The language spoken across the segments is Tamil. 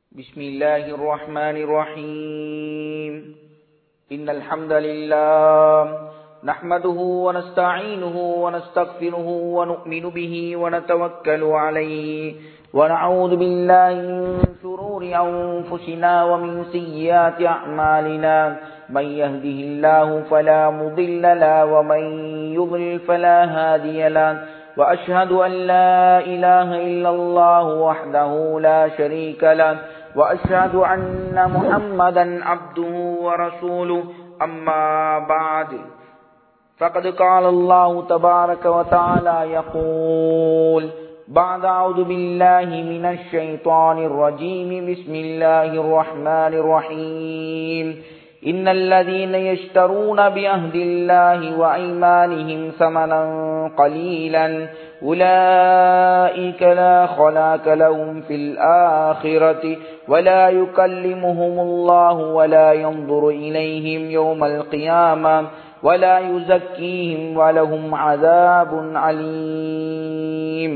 بسم الله الرحمن الرحيم إن الحمد لله نحمده ونستعينه ونستغفره ونؤمن به ونتوكل عليه ونعوذ بالله من شرور أنفسنا ومن سيئات أعمالنا من يهده الله فلا مضل له ومن يضلل فلا هادي له وأشهد أن لا إله إلا الله وحده لا شريك له وأشهد أن محمدا عبده ورسوله أما بعد فقد قال الله تبارك وتعالى يقول بعد أعوذ بالله من الشيطان الرجيم بسم الله الرحمن الرحيم إن الذين يشترون بأهد الله وأيمانهم ثمنا قليلا أولئك لا خلاك لهم في الآخرة ولا يكلمهم الله ولا ينظر إليهم يوم القيامة ولا يزكيهم ولهم عذاب عليم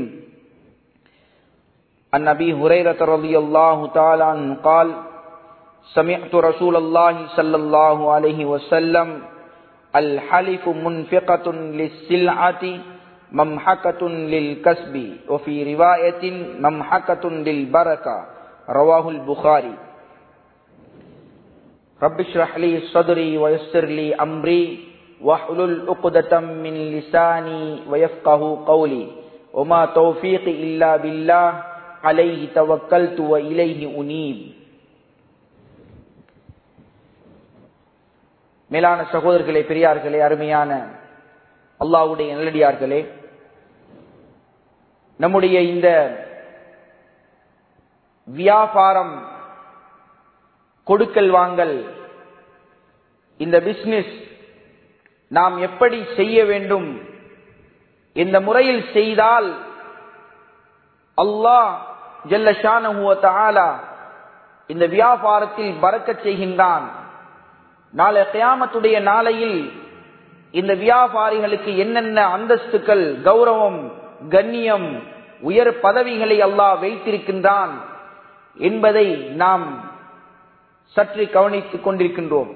عن أبي هريرة رضي الله تعالى عنه قال سمعت رسول الله صلى الله عليه وسلم الحلف منفقة للسلعة ممحكة للكسب وفي رواية ممحكة للبركة رواه البخاري رب اشرح لي صدري ويسر لي أمري واحلل عقدة من لساني ويفقه قولي وما توفيقي إلا بالله عليه توكلت وإليه أنيب மேலான சகோதரர்களே பெரியார்களே அருமையான அல்லாவுடைய நல்லடியார்களே நம்முடைய இந்த வியாபாரம் கொடுக்கல் வாங்கல் இந்த பிசினஸ் நாம் எப்படி செய்ய வேண்டும் இந்த முறையில் செய்தால் அல்லாஹ் ஜல்லஷான இந்த வியாபாரத்தில் பறக்க செய்கின்றான் நாளை கயாமத்துடைய நாளையில் இந்த வியாபாரிகளுக்கு என்னென்ன அந்தஸ்துக்கள் கௌரவம் கண்ணியம் உயர் பதவிகளை அல்லாஹ் வைத்திருக்கின்றான் என்பதை நாம் சற்று கவனித்துக் கொண்டிருக்கின்றோம்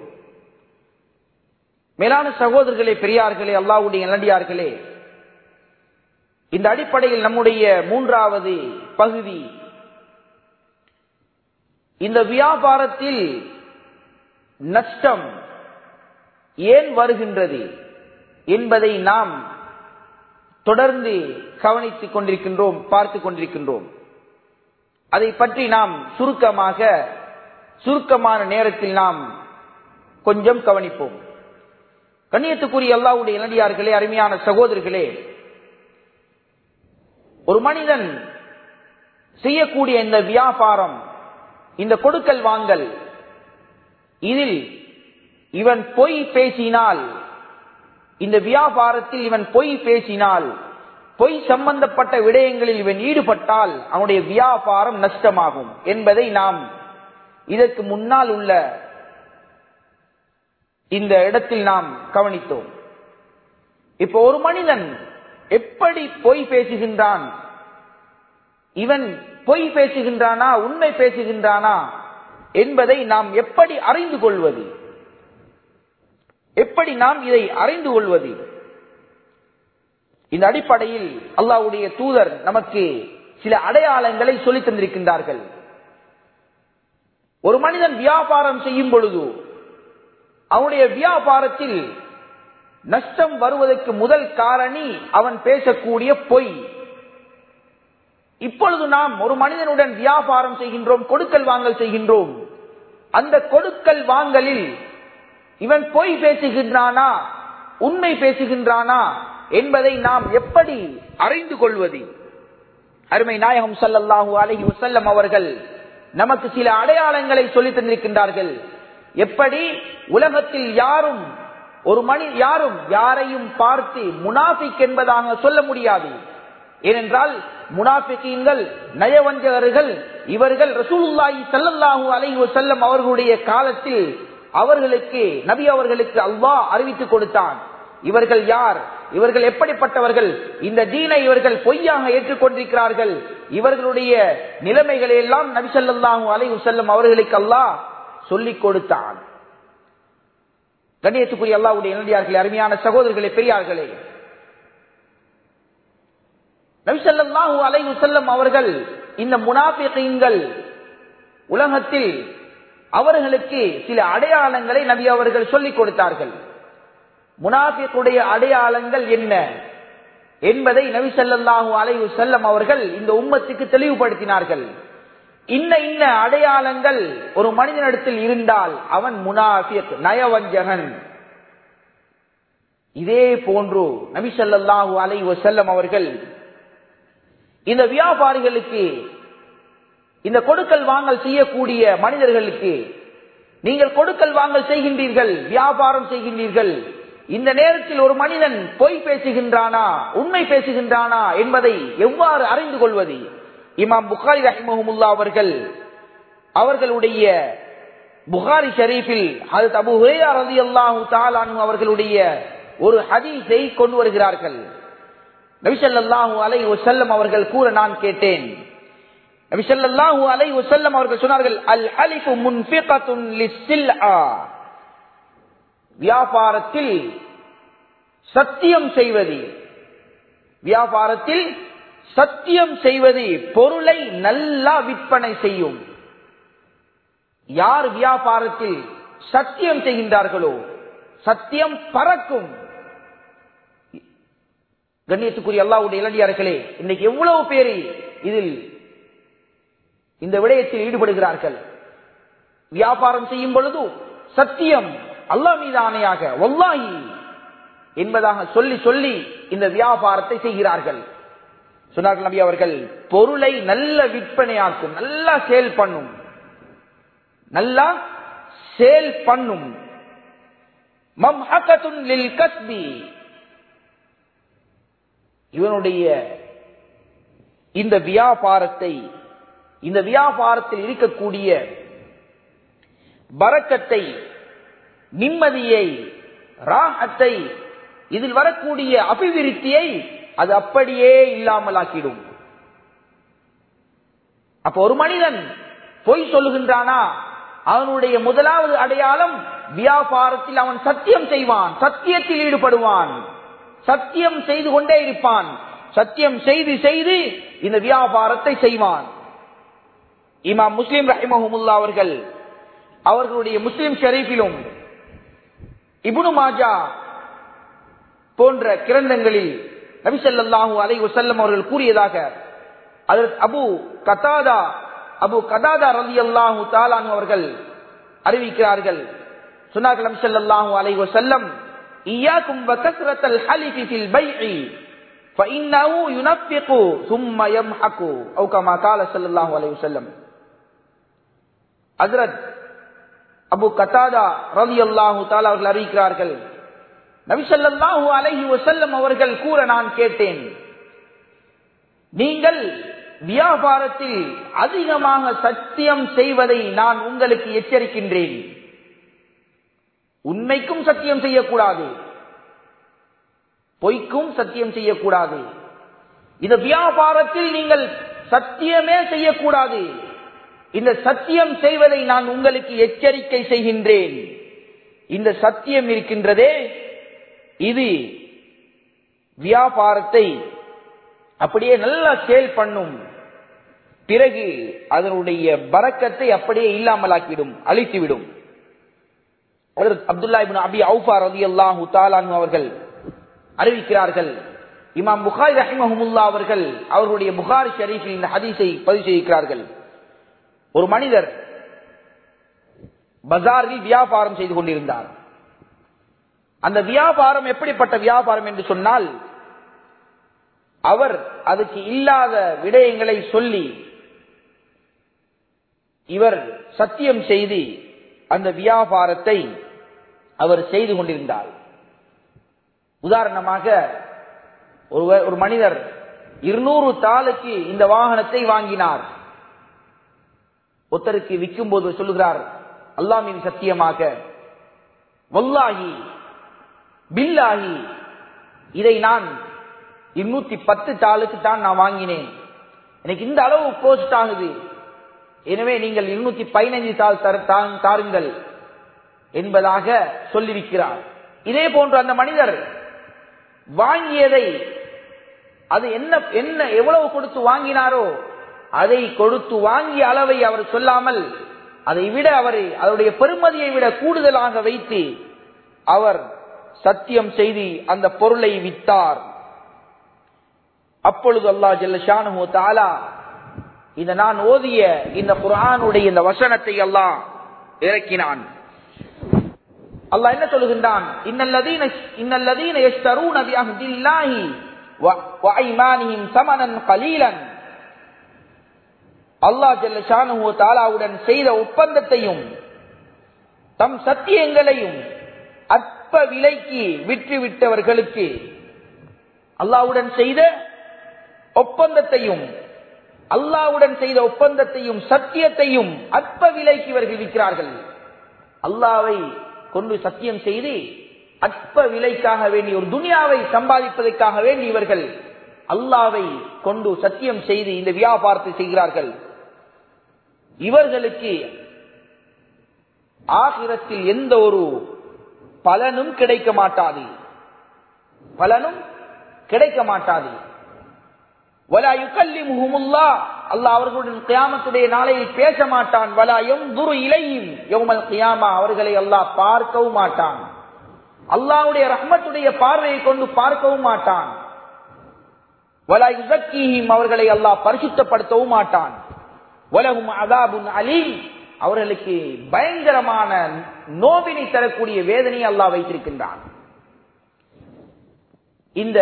மேலான சகோதரர்களே பெரியார்களே அல்லாவுடைய நல்லடியார்களே இந்த அடிப்படையில் நம்முடைய மூன்றாவது பகுதி இந்த வியாபாரத்தில் நஷ்டம் ஏன் வருகின்றது என்பதை நாம் தொடர்ந்து கவனித்துக் கொண்டிருக்கின்றோம் பார்த்துக் கொண்டிருக்கின்றோம் அதை பற்றி நாம் சுருக்கமாக சுருக்கமான நேரத்தில் நாம் கொஞ்சம் கவனிப்போம் கண்ணியத்துக்குரிய அல்லாவுடைய இளடியார்களே அருமையான சகோதரர்களே ஒரு மனிதன் செய்யக்கூடிய இந்த வியாபாரம் இந்த கொடுக்கல் வாங்கல் இதில் இவன் பொய் பேசினால் இந்த வியாபாரத்தில் இவன் பொய் பேசினால் பொய் சம்பந்தப்பட்ட விடயங்களில் இவன் ஈடுபட்டால் அவனுடைய வியாபாரம் நஷ்டமாகும் என்பதை நாம் இதற்கு முன்னால் உள்ள இந்த இடத்தில் நாம் கவனித்தோம் இப்போ ஒரு மனிதன் எப்படி பொய் பேசுகின்றான் இவன் பொய் பேசுகின்றானா உண்மை பேசுகின்றானா என்பதை நாம் எப்படி அறிந்து கொள்வது எப்படி நாம் இதை அறிந்து கொள்வது இந்த அடிப்படையில் அல்லாவுடைய தூதர் நமக்கு சில அடையாளங்களை சொல்லித் தந்திருக்கின்றார்கள் ஒரு மனிதன் வியாபாரம் செய்யும் பொழுது அவனுடைய வியாபாரத்தில் நஷ்டம் வருவதற்கு முதல் காரணி அவன் பேசக்கூடிய பொய் இப்பொழுது நாம் ஒரு மனிதனுடன் வியாபாரம் செய்கின்றோம் கொடுக்கல் வாங்கல் செய்கின்றோம் அந்த கொடுக்கல் வாங்கலில் இவன் பொய் பேசுகின்றானா உண்மை பேசுகின்றானா என்பதை நாம் எப்படி அறிந்து கொள்வது அருமை நாயகம் சல்லல்லாஹூ அலஹி வசல்லம் அவர்கள் நமக்கு சில அடையாளங்களை சொல்லி தந்திருக்கின்றார்கள் எப்படி உலகத்தில் யாரும் ஒரு மணி யாரும் யாரையும் பார்த்து முனாஃபிக் என்பதாக சொல்ல முடியாது ஏனென்றால் முனாபிக்கீன்கள் நயவஞ்சகர்கள் இவர்கள் ரசூலுல்லாஹி சல்லல்லாஹு அலைஹி வஸல்லம் அவர்களுடைய காலத்தில் அவர்களுக்கு நபி அவர்களுக்கு அல்லாஹ் அறிவித்துக் கொடுத்தான் இவர்கள் யார் இவர்கள் எப்படிப்பட்டவர்கள் இந்த தீனை இவர்கள் பொய்யாக ஏற்றுக்கொண்டிருக்கிறார்கள் இவர்களுடைய நிலைமைகளை எல்லாம் நபிசல்லாஹு அலை செல்லும் அவர்களுக்கு அல்லாஹ் சொல்லிக் கொடுத்தான் கண்ணியத்துக்குரிய அல்லாவுடைய இனடியார்களே அருமையான சகோதரர்களே பெரியார்களே நபிசல்லாஹு அலை செல்லம் அவர்கள் இந்த முனாபிகள் உலகத்தில் அவர்களுக்கு சில அடையாளங்களை நபி அவர்கள் சொல்லிக் கொடுத்தார்கள் முனாபிக்குடைய அடையாளங்கள் என்ன என்பதை நபி ஸல்லல்லாஹு அலைஹி வஸல்லம் அவர்கள் இந்த உம்மத்துக்கு தெளிவுபடுத்தினார்கள் இன்ன இன்ன அடையாளங்கள் ஒரு மனிதனிடத்தில் இருந்தால் அவன் முனாஃபிக் நயவஞ்சகன் இதே போன்று நபி ஸல்லல்லாஹு அலைஹி வஸல்லம் அவர்கள் இந்த வியாபாரிகளுக்கு இந்த கொடுக்கல் வாங்கல் செய்யக்கூடிய மனிதர்களுக்கு நீங்கள் கொடுக்கல் வாங்கல் செய்கின்றீர்கள் வியாபாரம் செய்கின்றீர்கள் இந்த நேரத்தில் ஒரு மனிதன் பொய் பேசுகின்றானா உண்மை பேசுகின்றானா என்பதை எவ்வாறு அறிந்து கொள்வது இமாம் புகாரி ரஹிமஹமுல்லா அவர்கள் அவர்களுடைய புகாரி ஷரீஃபில் ஹதரத் அபு ஹுரேரா ரலியல்லாஹு தஆலா அன்ஹு அவர்களுடைய ஒரு ஹதீஸை கொண்டு வருகிறார்கள் நபி ஸல்லல்லாஹு அலைஹி வஸல்லம் அவர்கள் கூற நான் கேட்டேன் நபி ஸல்லல்லாஹு அலைஹி வஸல்லம் அவர்கள் சொன்னார்கள் அல் அலிஃபு முன்ஃபிகத்துன் லிஸ்ஸில்ஆ வியாபாரத்தில் சத்தியம் செய்வது வியாபாரத்தில் சத்தியம் செய்வது பொருளை நல்லா விற்பனை செய்யும் யார் வியாபாரத்தில் சத்தியம் செய்கின்றார்களோ சத்தியம் பறக்கும் கண்ணியத்துக்குரிய அல்லாவுடைய இளடியார்களே இன்னைக்கு எவ்வளவு பேர் இதில் இந்த விடயத்தில் ஈடுபடுகிறார்கள் வியாபாரம் செய்யும் பொழுது சத்தியம் அல்லா மீது ஆணையாக ஒல்லாஹி என்பதாக சொல்லி சொல்லி இந்த வியாபாரத்தை செய்கிறார்கள் சொன்னார்கள் நபி அவர்கள் பொருளை நல்ல விற்பனையாக்கும் நல்லா சேல் பண்ணும் நல்லா சேல் பண்ணும் மம்ஹகத்துன் லில் கஸ்பி இவனுடைய இந்த வியாபாரத்தை இந்த வியாபாரத்தில் இருக்கக்கூடிய பறக்கத்தை நிம்மதியை ராகத்தை இதில் வரக்கூடிய அபிவிருத்தியை அது அப்படியே இல்லாமலாக்கிடும் அப்ப ஒரு மனிதன் பொய் சொல்லுகின்றானா அவனுடைய முதலாவது அடையாளம் வியாபாரத்தில் அவன் சத்தியம் செய்வான் சத்தியத்தில் ஈடுபடுவான் சத்தியம் செய்து கொண்டே இருப்பான் சத்தியம் செய்து செய்து இந்த வியாபாரத்தை செய்வான் இமாம் முஸ்லிம் ரஹிமஹமுல்லா அவர்கள் அவர்களுடைய முஸ்லிம் ஷரீஃபிலும் இபுனு மாஜா போன்ற கிரந்தங்களில் நபிசல்லாஹு அலை வசல்லம் அவர்கள் கூறியதாக அதற்கு அபு கதாதா அபு கதாதா ரலி அல்லாஹு தாலான் அவர்கள் அறிவிக்கிறார்கள் சொன்னார்கள் நபிசல்லாஹு அலை வசல்லம் இயாக்கும் வகஸ்ரத்தல் ஹலிஃபி ஃபில் பைஇ فإنه ينفق ثم يمحق أو كما قال صلى الله عليه وسلم ஹஜ்ரத் அபு கத்தாதா ரவி அல்லாஹு தாலா அவர்கள் அறிவிக்கிறார்கள் நபிசல்லாஹு அலஹி வசல்லம் அவர்கள் கூற நான் கேட்டேன் நீங்கள் வியாபாரத்தில் அதிகமாக சத்தியம் செய்வதை நான் உங்களுக்கு எச்சரிக்கின்றேன் உண்மைக்கும் சத்தியம் செய்யக்கூடாது பொய்க்கும் சத்தியம் செய்யக்கூடாது இந்த வியாபாரத்தில் நீங்கள் சத்தியமே செய்யக்கூடாது இந்த சத்தியம் செய்வதை நான் உங்களுக்கு எச்சரிக்கை செய்கின்றேன் இந்த சத்தியம் இருக்கின்றதே இது வியாபாரத்தை அப்படியே நல்லா சேல் பண்ணும் பிறகு அதனுடைய பறக்கத்தை அப்படியே இல்லாமலாக்கிவிடும் அழித்துவிடும் அப்துல்லா இபின் அபி அவுஃபா ரதி அல்லாஹு தாலான் அவர்கள் அறிவிக்கிறார்கள் இமாம் புகாரி ரஹிமஹமுல்லா அவர்கள் அவர்களுடைய புகாரி ஷரீஃபில் இந்த ஹதீஸை பதிவு செய்திருக்கிறார்கள் ஒரு மனிதர் பஜாரில் வியாபாரம் செய்து கொண்டிருந்தார் அந்த வியாபாரம் எப்படிப்பட்ட வியாபாரம் என்று சொன்னால் அவர் அதுக்கு இல்லாத விடயங்களை சொல்லி இவர் சத்தியம் செய்து அந்த வியாபாரத்தை அவர் செய்து கொண்டிருந்தார் உதாரணமாக ஒரு மனிதர் இருநூறு தாளுக்கு இந்த வாகனத்தை வாங்கினார் ஒருத்தருக்கு விற்கும் போது சொல்லுகிறார் அல்லாமின் சத்தியமாக வல்லாகி பில்லாகி இதை நான் இருநூத்தி பத்து தாளுக்கு தான் நான் வாங்கினேன் எனக்கு இந்த அளவு போஸ்ட் ஆகுது எனவே நீங்கள் இருநூத்தி பதினைஞ்சு தாள் தர- தா- தாருங்கள் என்பதாக சொல்லியிருக்கிறார் இதே போன்று அந்த மனிதர் வாங்கியதை அது என்ன என்ன எவ்வளவு கொடுத்து வாங்கினாரோ அதை கொடுத்து வாங்கிய அளவை அவர் சொல்லாமல் அதை விட அவர் அதனுடைய பெருமதியை விட கூடுதலாக வைத்து அவர் சத்தியம் செய்து அந்த பொருளை வித்தார் அப்பொழுது அல்லாஹ் ஜல்லஷானு தாலா இந்த நான் ஓதிய இந்த குர்ஆனுடைய இந்த வசனத்தை அல்லாஹ் இறக்கினான் அல்லாஹ் என்ன சொல்லுகின்றான் இன்னல்லதீன இன்னல்லதீன யஷ்தரூன பிஅஹ்தில்லாஹி வ வஐமானிஹிம் ஸமனன் கலீலன் அல்லாஹ் ஜல்ல ஷானுஹு வ தஆலாவுடன் செய்த ஒப்பந்தத்தையும் தம் சத்தியங்களையும் அற்ப விலைக்கு விற்று விட்டவர்களுக்கு அல்லாஹ்வுடன் செய்த ஒப்பந்தத்தையும் அல்லாஹ்வுடன் செய்த ஒப்பந்தத்தையும் சத்தியத்தையும் அற்ப விலைக்கு இவர்கள் விற்கிறார்கள் அல்லாவை கொண்டு சத்தியம் செய்து அற்ப விலைக்காக வேண்டி ஒரு துனியாவை சம்பாதிப்பதற்காக வேண்டி இவர்கள் அல்லாவை கொண்டு சத்தியம் செய்து இந்த வியாபாரத்தை செய்கிறார்கள் இவர்களுக்கு ஆகிரத்தில் எந்த ஒரு பலனும் கிடைக்க மாட்டாது பலனும் கிடைக்க மாட்டாது வலா யுகல்லிமுஹுமுல்லா அல்லாஹ் அவர்களுடன் கியாமத்துடைய நாளையில் பேச மாட்டான் வலா யன்துரு இலையும் யௌமல் கியாமா அவர்களை அல்லாஹ் பார்க்கவும் மாட்டான் அல்லாஹ்வுடைய ரஹ்மத்துடைய பார்வையை கொண்டு பார்க்கவும் மாட்டான் வலா யுஸக்கீஹிம் அவர்களை அல்லாஹ் பரிசுத்தப்படுத்தவும் மாட்டான் வலஹும் அதாபுன் அலீம் அவர்களுக்கு பயங்கரமான நோவினை தரக்கூடிய வேதனையை அல்லாஹ் வைத்திருக்கின்றான் இந்த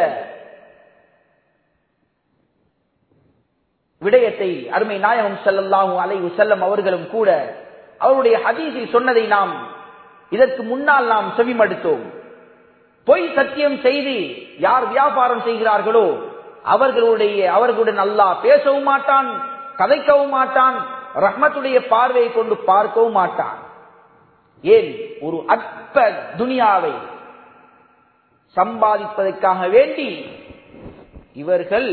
விடயத்தை அருமை நாயகம் ஸல்லல்லாஹு அலைஹி வஸல்லம் அவர்களும் கூட அவருடைய ஹதீஸில் சொன்னதை நாம் இதற்கு முன்னால் நாம் செவிமடுத்தோம் பொய் சத்தியம் செய்து யார் வியாபாரம் செய்கிறார்களோ அவர்களுடைய அவர்களுடன் அல்லாஹ் பேசவும் மாட்டான் கதைக்கவும் மாட்டான் ரஹ்மத்துடைய பார்வையை கொண்டு பார்க்கவும் மாட்டான் ஏன் ஒரு அற்ப துனியாவை சம்பாதிப்பதற்காக வேண்டி இவர்கள்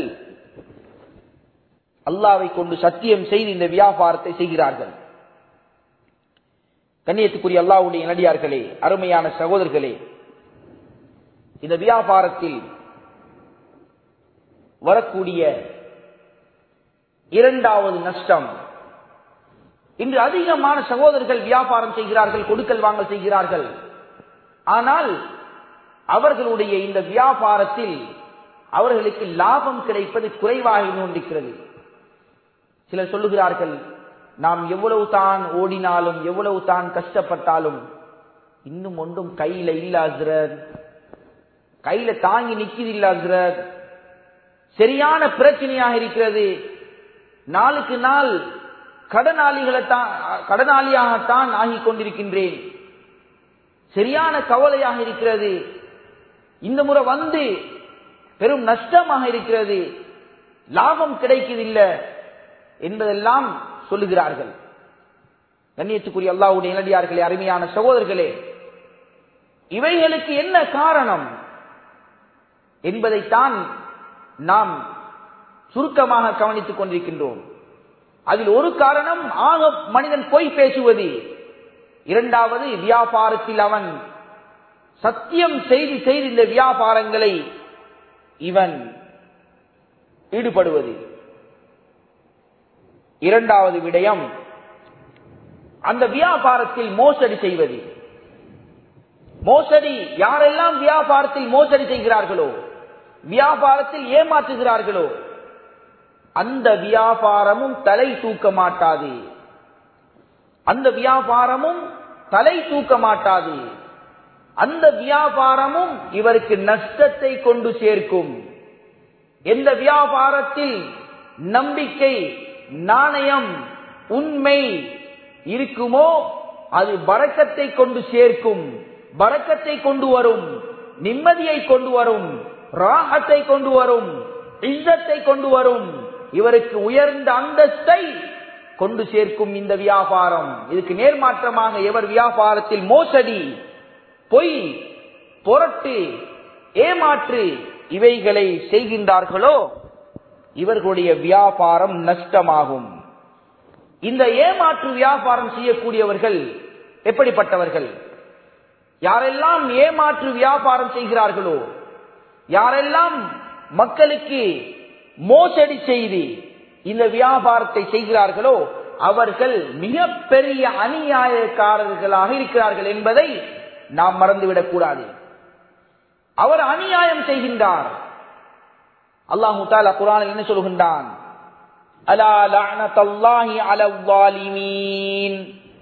அல்லாவை கொண்டு சத்தியம் செய்து இந்த வியாபாரத்தை செய்கிறார்கள் கண்ணியத்துக்குரிய அல்லாவுடைய நடிகார்களே அருமையான சகோதரர்களே இந்த வியாபாரத்தில் வரக்கூடிய இரண்டாவது நஷ்டம் இன்று அதிகமான சகோதரர்கள் வியாபாரம் செய்கிறார்கள் கொடுக்கல் வாங்கல் செய்கிறார்கள் ஆனால் அவர்களுடைய இந்த வியாபாரத்தில் அவர்களுக்கு லாபம் கிடைப்பது குறைவாக கொண்டிருக்கிறது சிலர் சொல்லுகிறார்கள் நாம் எவ்வளவு தான் ஓடினாலும் எவ்வளவு தான் கஷ்டப்பட்டாலும் இன்னும் ஒன்றும் கையில இல்லாசிரர் கையில தாங்கி நிக்கிது இல்லாசிரர் சரியான பிரச்சனையாக இருக்கிறது நாளுக்கு நாள் கடனாளிகளை தான் கடனாளியாகத்தான் ஆகிக் கொண்டிருக்கின்றேன் சரியான கவலையாக இருக்கிறது இந்த முறை வந்து பெரும் நஷ்டமாக இருக்கிறது லாபம் கிடைக்கவில்லை என்பதெல்லாம் சொல்லுகிறார்கள் கண்ணியத்துக்குரிய அல்லாவுடைய நிலடியார்களே அருமையான சகோதரர்களே இவைகளுக்கு என்ன காரணம் என்பதைத்தான் நாம் சுருக்கமாக கவனித்துக் கொண்டிருக்கின்றோம் அதில் ஒரு காரணம் ஆக மனிதன் பொய் பேசுவது இரண்டாவது வியாபாரத்தில் அவன் சத்தியம் செய்து செய்து இந்த வியாபாரங்களை இவன் ஈடுபடுவது இரண்டாவது விடயம் அந்த வியாபாரத்தில் மோசடி செய்வது மோசடி யாரெல்லாம் வியாபாரத்தில் மோசடி செய்கிறார்களோ வியாபாரத்தில் ஏமாற்றுகிறார்களோ அந்த வியாபாரமும் தலை தூக்க மாட்டாது அந்த வியாபாரமும் தலை தூக்க மாட்டாது அந்த வியாபாரமும் இவருக்கு நஷ்டத்தை கொண்டு சேர்க்கும் எந்த வியாபாரத்தில் நம்பிக்கை நாணயம் உண்மை இருக்குமோ அது பறக்கத்தை கொண்டு சேர்க்கும் பறக்கத்தை கொண்டு வரும் நிம்மதியை கொண்டு வரும் ராகத்தை கொண்டு வரும் இzzத்தை கொண்டு வரும் இவருக்கு உயர்ந்த அந்தஸ்தை கொண்டு சேர்க்கும் இந்த வியாபாரம் இதுக்கு நேர்மாற்றமாக எவர் வியாபாரத்தில் மோசடி பொய் பொரட்டு ஏமாற்று இவைகளை செய்கின்றார்களோ இவர்களுடைய வியாபாரம் நஷ்டமாகும் இந்த ஏமாற்று வியாபாரம் செய்யக்கூடியவர்கள் எப்படிப்பட்டவர்கள் யாரெல்லாம் ஏமாற்று வியாபாரம் செய்கிறார்களோ யாரெல்லாம் மக்களுக்கு மோசடி செய்து இந்த வியாபாரத்தை செய்கிறார்களோ அவர்கள் மிகப்பெரிய அநியாயக்காரர்களாக இருக்கிறார்கள் என்பதை நாம் மறந்துவிடக் கூடாது அவர் அநியாயம் செய்கின்றார் அல்லாஹு தாலா குரானில் என்ன சொல்கின்றான் அலா லஅனத்தல்லாஹி அலல்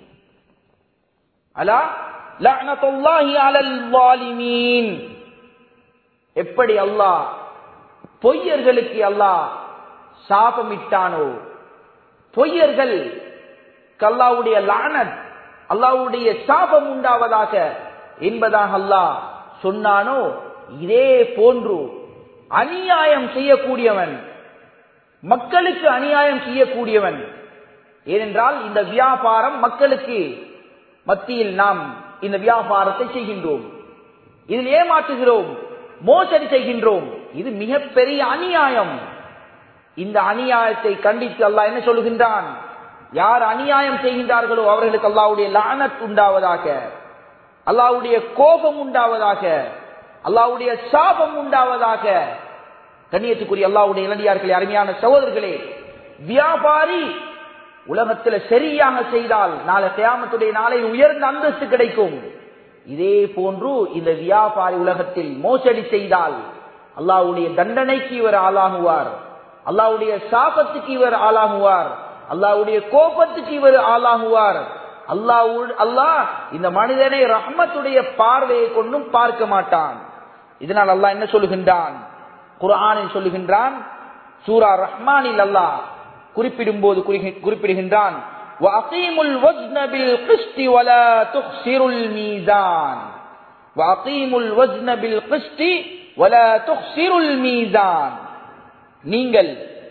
அலா லஅனத்துல்லாஹி அலல் வாலிமீன் எப்படி அல்லாஹ் பொய்யர்களுக்கு அல்லாஹ் சாபமிட்டானோ பொய்யர்கள் அல்லாவுடைய லானத் அல்லாவுடைய சாபம் உண்டாவதாக என்பதாக அல்லாஹ் சொன்னானோ இதே போன்று அநியாயம் செய்யக்கூடியவன் மக்களுக்கு அநியாயம் செய்யக்கூடியவன் ஏனென்றால் இந்த வியாபாரம் மக்களுக்கு மத்தியில் நாம் இந்த வியாபாரத்தை செய்கின்றோம் இதில் ஏமாற்றுகிறோம் மோசடி செய்கின்றோம் இது மிகப்பெரிய அநியாயம் இந்த அநியாயத்தை கண்டித்து அல்லாஹ் என்ன சொல்லுகின்றான் யார் அநியாயம் செய்கின்றார்களோ அவர்களுக்கு அல்லாவுடைய லானத் உண்டாவதாக அல்லாவுடைய கோபம் உண்டாவதாக அல்லாவுடைய சாபம் உண்டாவதாக கண்ணியத்துக்குரிய அல்லாவுடைய இளடியார்களே அருமையான சகோதரர்களே வியாபாரி உலகத்தில் சரியாக செய்தால் நாளை கியாமத்துடைய நாளை உயர்ந்த அந்தஸ்து கிடைக்கும் இதே போன்று இந்த வியாபாரி உலகத்தில் மோசடி செய்தால் அல்லாவுடைய தண்டனைக்கு இவர் ஆளாகுவார் அல்லாவுடைய சாபத்துக்கு இவர் ஆளாகுவார் அல்லாவுடைய கோபத்துக்கு இவர் ஆளாகுவார் அல்லாஹ் அல்லாஹ் இந்த மனிதனை ரஹ்மத்துடைய பார்வையை கொண்டும் பார்க்க மாட்டான் இதனால் அல்லாஹ் என்ன சொல்லுகின்றான் குர்ஆனில் சொல்லுகின்றான் சூரா ரஹ்மானில் அல்லாஹ் குறிப்பிடும் போது குறிப்பிடுகின்றான் وَأَقِيمُوا الْوَزْنَ بِالْقِسْطِ وَلَا تُخْسِرُوا الْمِيزَانَ وَأَقِيمُوا الْوَزْنَ بِالْقِسْطِ وَلَا تُخْسِرُوا الْمِيزَانَ நீங்கள்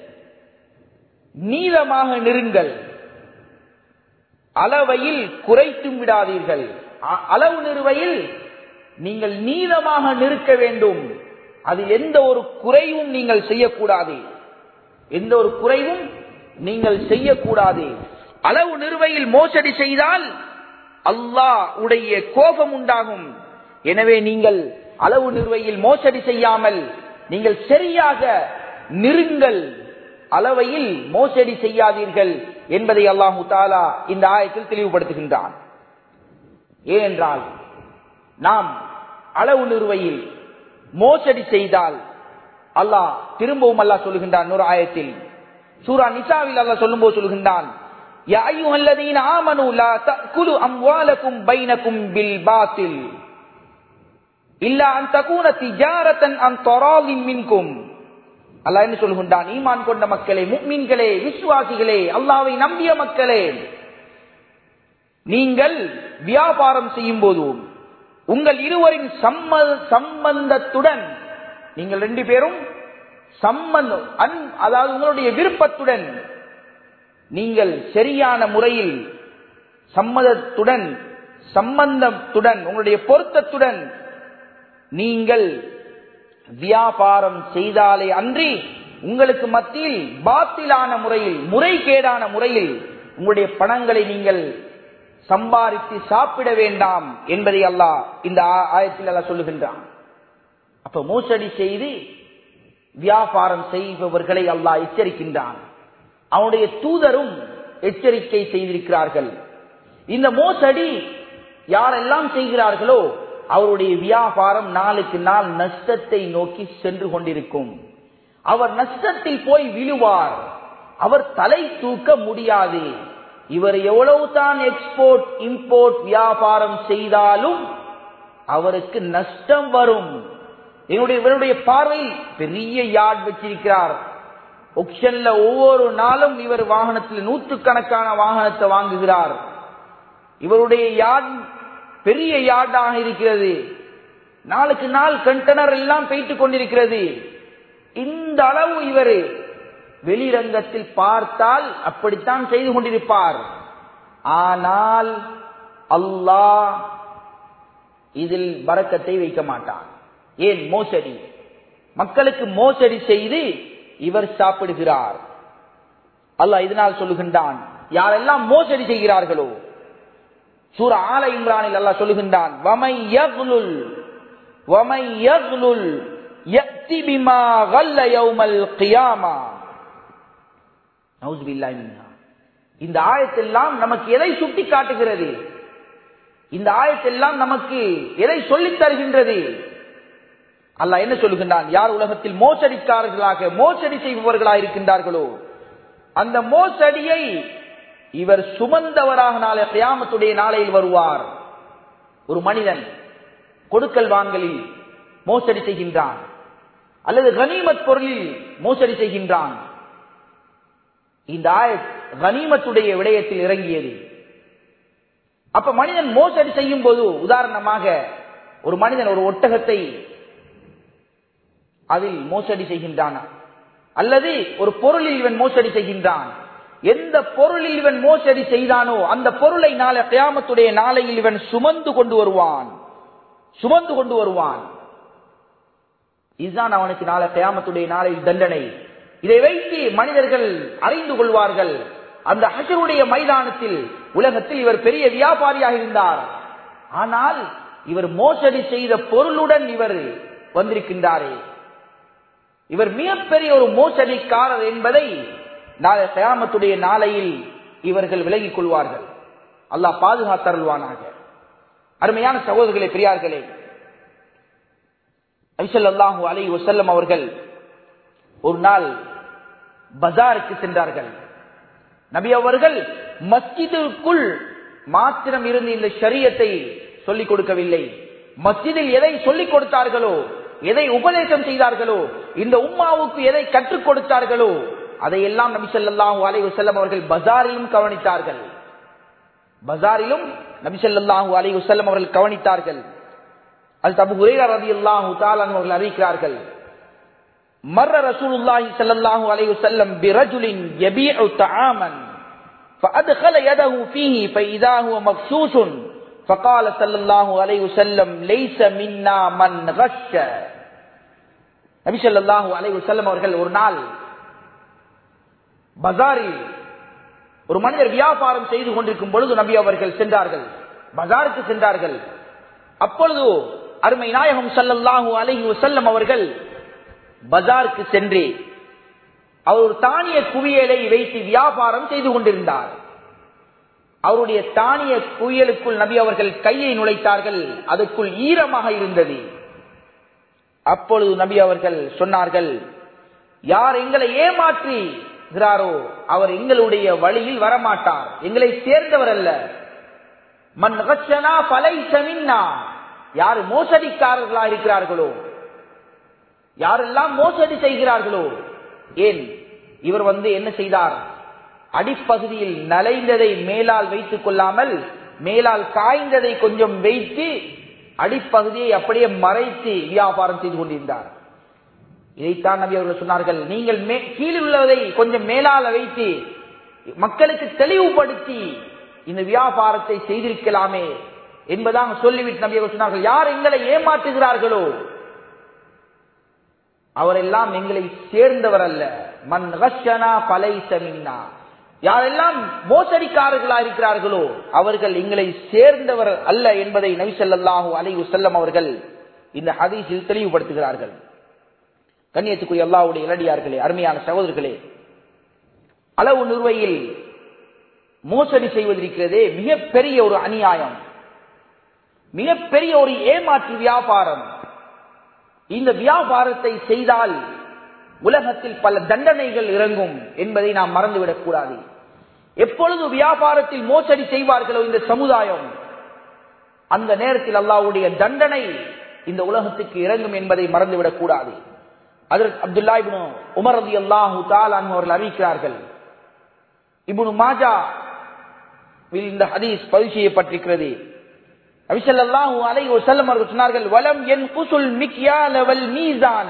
நீளமாக நெருங்கள் அளவையில் குறைத்தும் விடாதீர்கள் அளவு நிறுவையில் நீங்கள் நீளமாக நிற்க வேண்டும் அதில் எந்த ஒரு குறைவும் நீங்கள் செய்யக்கூடாது எந்த ஒரு குறைவும் நீங்கள் செய்யக்கூடாது அளவு நிறுவையில் மோசடி செய்தால் அல்லாஹ் உடைய கோபம் உண்டாகும் எனவே நீங்கள் அளவு நிறுவையில் மோசடி செய்யாமல் நீங்கள் சரியாக நெருங்கள் அளவையில் மோசடி செய்யாதீர்கள் என்பதை அல்லாஹு தாலா இந்த ஆயத்தில் தெளிவுபடுத்துகின்றான் ஏனென்றால் நாம் அளவு நிறுவையில் மோசடி செய்தால் அல்லாஹ் திரும்பவும் அல்லாஹ் சொல்லுகின்றான் ஒரு ஆயத்தில் சூரா நிசாவில் அல்லாஹ் சொல்லும்போது சொல்லுகின்றான் يا أيها الذين آمنوا لا تأكلوا أموالكم بينكم بالباطل إلا أن تكون تجارة عن تراض منكم அல்லாஹ் என்ன சொல்கின்றான் ஈமான் கொண்ட மக்களே முக்மீன்களே விசுவாசிகளே அல்லாவை நம்பிய மக்களே நீங்கள் வியாபாரம் செய்யும் போது உங்கள் இருவரின் சம்பந்தத்துடன் நீங்கள் ரெண்டு பேரும் சம்பந்தம் அன் அதாவது உங்களுடைய விருப்பத்துடன் நீங்கள் சரியான முறையில் சம்மதத்துடன் சம்பந்தத்துடன் உங்களுடைய பொருத்தத்துடன் நீங்கள் வியாபாரம் செய்தாலே அன்றி உங்களுக்கு மத்தியில் பாத்திலான முறையில் முறைகேடான முறையில் உங்களுடைய பணங்களை நீங்கள் சம்பாதித்து சாப்பிட வேண்டாம் என்பதை அல்லாஹ் இந்த ஆயத்தில் அல்லாஹ் சொல்லுகின்றான் அப்ப மோசடி செய்து வியாபாரம் செய்பவர்களை அல்லாஹ் எச்சரிக்கின்றான் அவனுடைய தூதரும் எச்சரிக்கை செய்திருக்கிறார்கள் இந்த மோசடி யாரெல்லாம் செய்கிறார்களோ அவருடைய வியாபாரம் நாளுக்கு நாள் நஷ்டத்தை நோக்கி சென்று கொண்டிருக்கும் அவர் நஷ்டத்தில் போய் விழுவார் அவர் தலை தூக்க முடியாது இவர் எவ்வளவு தான் எக்ஸ்போர்ட் இம்போர்ட் வியாபாரம் செய்தாலும் அவருக்கு நஷ்டம் வரும் என்னுடைய இவருடைய பார்வையில் பெரிய யார்ட் வச்சிருக்கிறார் ஒப்ஷன்ல ஒவ்வொரு நாளும் இவர் வாகனத்தில் நூற்றுக்கணக்கான வாகனத்தை வாங்குகிறார் இவருடைய யார்ட் பெரிய யார்டாக இருக்கிறது நாளுக்கு நாள் கண்டனர் எல்லாம் பெய்து கொண்டிருக்கிறது இந்த அளவு இவர் வெளிரங்கத்தில் பார்த்தால் அப்படித்தான் செய்து கொண்டிருப்பார் ஆனால் அல்லாஹ் இதில் பறக்கத்தை வைக்க மாட்டான் ஏன் மோசடி மக்களுக்கு மோசடி செய்து இவர் சாப்பிடுகிறார் அல்லாஹ் இதனால் சொல்லுகின்றான் யாரெல்லாம் மோசடி செய்கிறார்களோ சூர ஆல இம்ரானில் அல்லாஹ் சொல்லுகின்றான் வமை யக்லுல் வமை யக்லுல் யக்தி பிமா கல்ல யௌமல் கியாமா நவுஸ் பில்லாஹி மின்ஹா இந்த ஆயத்தெல்லாம் நமக்கு எதை சுட்டி காட்டுகிறது இந்த ஆயத்தெல்லாம் நமக்கு எதை சொல்லித் தருகின்றது அல்லாஹ் என்ன சொல்லுகின்றான் யார் உலகத்தில் மோசடிக்காரர்களாக மோசடி செய்பவர்களாக இருக்கின்றார்களோ அந்த மோசடியை இவர் சுமந்தவராக நாளை கியாமத்துடைய நாளையில் வருவார் ஒரு மனிதன் கொடுக்கல் வாங்கலில் மோசடி செய்கின்றான் அல்லது கனிமத் பொருளில் மோசடி செய்கின்றான் இந்த ஆயத் கனிமத்துடைய விடயத்தில் இறங்கியது அப்ப மனிதன் மோசடி செய்யும் போது உதாரணமாக ஒரு மனிதன் ஒரு ஒட்டகத்தை அதில் மோசடி செய்கின்றான் அல்லது ஒரு பொருளில் இவன் மோசடி செய்கின்றான் எந்த பொருளில் இவன் மோசடி செய்தானோ அந்த பொருளை நாளை கியாமத்துடைய நாளையில் இவன் சுமந்து கொண்டு வருவான் சுமந்து கொண்டு வருவான் இதுதான் அவனுக்கு நாளை கியாமத்துடைய நாளையில் தண்டனை இதை வைத்து மனிதர்கள் அறிந்து கொள்வார்கள் அந்த ஹசருடைய மைதானத்தில் உலகத்தில் இவர் பெரிய வியாபாரியாக இருந்தார் ஆனால் இவர் மோசடி செய்த பொருளுடன் இவர் வந்திருக்கின்றாரே இவர் மிகப்பெரிய ஒரு மோசடிக்காரர் என்பதை நாளை கயாமத்துடைய நாளையில் இவர்கள் விலகிக் கொள்வார்கள் அல்லாஹ் பாதுகாத்தருள்வானாக அருமையான சகோதரர்களே பெரியார்களே ஐசல்லாஹூ அலை வசல்லம் அவர்கள் ஒரு நாள் பஜாருக்கு சென்றார்கள் நபி அவர்கள் மஸ்ஜிதுக்குள் மாத்திரம் இருந்து இந்த ஷரியத்தை சொல்லிக் கொடுக்கவில்லை மஸ்ஜிதில் எதை சொல்லிக் கொடுத்தார்களோ எதை உபதேசம் செய்தார்களோ இந்த உம்மாவுக்கு எதை கற்றுக் கொடுத்தார்களோ அதையெல்லாம் நபி சொல்லாஹூ அலை வசல்லம் அவர்கள் பஜாரிலும் கவனித்தார்கள் பஜாரிலும் நபி சொல்லாஹூ அலை வசல்லம் அவர்கள் கவனித்தார்கள் அது தபு ஹுரேரா ரதி அல்லாஹூ தாலான் அவர்கள் அறிவிக்கிறார்கள் مر رسول الله صلى الله عليه وسلم برجل يبيع طعاما فأدخل يده فيه فإذا هو مغشوش فقال صلى الله عليه وسلم ليس منا من غش நபி ஸல்லல்லாஹு அலைஹி வஸல்லம் அவர்கள் ஒரு நாள் பஜாரில் ஒரு மனிதர் வியாபாரம் செய்து கொண்டிருக்கும் பொழுது நபி அவர்கள் சென்றார்கள் பஜாருக்கு சென்றார்கள் அப்பொழுது அருமை நாயகம் ஸல்லல்லாஹு அலைஹி வஸல்லம் அவர்கள் பஜாருக்கு சென்று அவர் ஒரு தானிய குவியலை வைத்து வியாபாரம் செய்து கொண்டிருந்தார் அவருடைய தானிய குவியலுக்குள் நபி அவர்கள் கையை நுழைத்தார்கள் அதுக்குள் ஈரமாக இருந்தது அப்பொழுது நபி அவர்கள் சொன்னார்கள் யார் எங்களை ஏமாற்றுகிறாரோ அவர் எங்களுடைய வழியில் வரமாட்டார் எங்களை சேர்ந்தவர் அல்ல மன் பலை சமின்னா யார் மோசடிக்காரர்களா இருக்கிறார்களோ யாரெல்லாம் மோசடி செய்கிறார்களோ ஏன் இவர் வந்து என்ன செய்தார் அடிப்பகுதியில் நலைந்ததை மேலால் வைத்துக் கொள்ளாமல் மேலால் காய்ந்ததை கொஞ்சம் வைத்து அடிப்பகுதியை அப்படியே மறைத்து வியாபாரம் செய்து கொண்டிருந்தார் இதைத்தான் நபி அவர்கள் சொன்னார்கள் நீங்கள் கீழில் உள்ளதை கொஞ்சம் மேலால வைத்து மக்களுக்கு தெளிவுபடுத்தி இந்த வியாபாரத்தை செய்திருக்கலாமே என்பதாக சொல்லிவிட்டு நபி அவர்கள் சொன்னார்கள் யார் எங்களை ஏமாற்றுகிறார்களோ அவரெல்லாம் எங்களை சேர்ந்தவர் அல்ல மண் பலை சமின்னா யாரெல்லாம் மோசடிக்காரர்களா இருக்கிறார்களோ அவர்கள் எங்களை சேர்ந்தவர் அல்ல என்பதை நபிசல்லாஹு அலை செல்லம் அவர்கள் இந்த ஹதீஸில் தெளிவுபடுத்துகிறார்கள் கண்ணியத்துக்குரிய அல்லாவுடைய இலடியார்களே அருமையான சகோதரர்களே அளவு நிறுவையில் மோசடி செய்வதிருக்கிறதே மிகப்பெரிய ஒரு அநியாயம் மிகப்பெரிய ஒரு ஏமாற்று வியாபாரம் இந்த வியாபாரத்தை செய்தால் உலகத்தில் பல தண்டனைகள் இறங்கும் என்பதை நாம் மறந்துவிடக் கூடாது எப்பொழுது வியாபாரத்தில் மோசடி செய்வார்களோ இந்த சமுதாயம் அந்த நேரத்தில் அல்லாவுடைய தண்டனை இந்த உலகத்துக்கு இறங்கும் என்பதை மறந்துவிடக் கூடாது அதற்கு அப்துல்லா இப்னு உமர் ரதி அல்லாஹு தாலான் அவர்கள் அறிவிக்கிறார்கள் இப்னு மாஜா இந்த ஹதீஸ் பதிவு செய்யப்பட்டிருக்கிறது அபிசல்லாஹு அலை செல்லம் அவர்கள் சொன்னார்கள் வலம் என் குசுல் மிக்யால வல் மீசான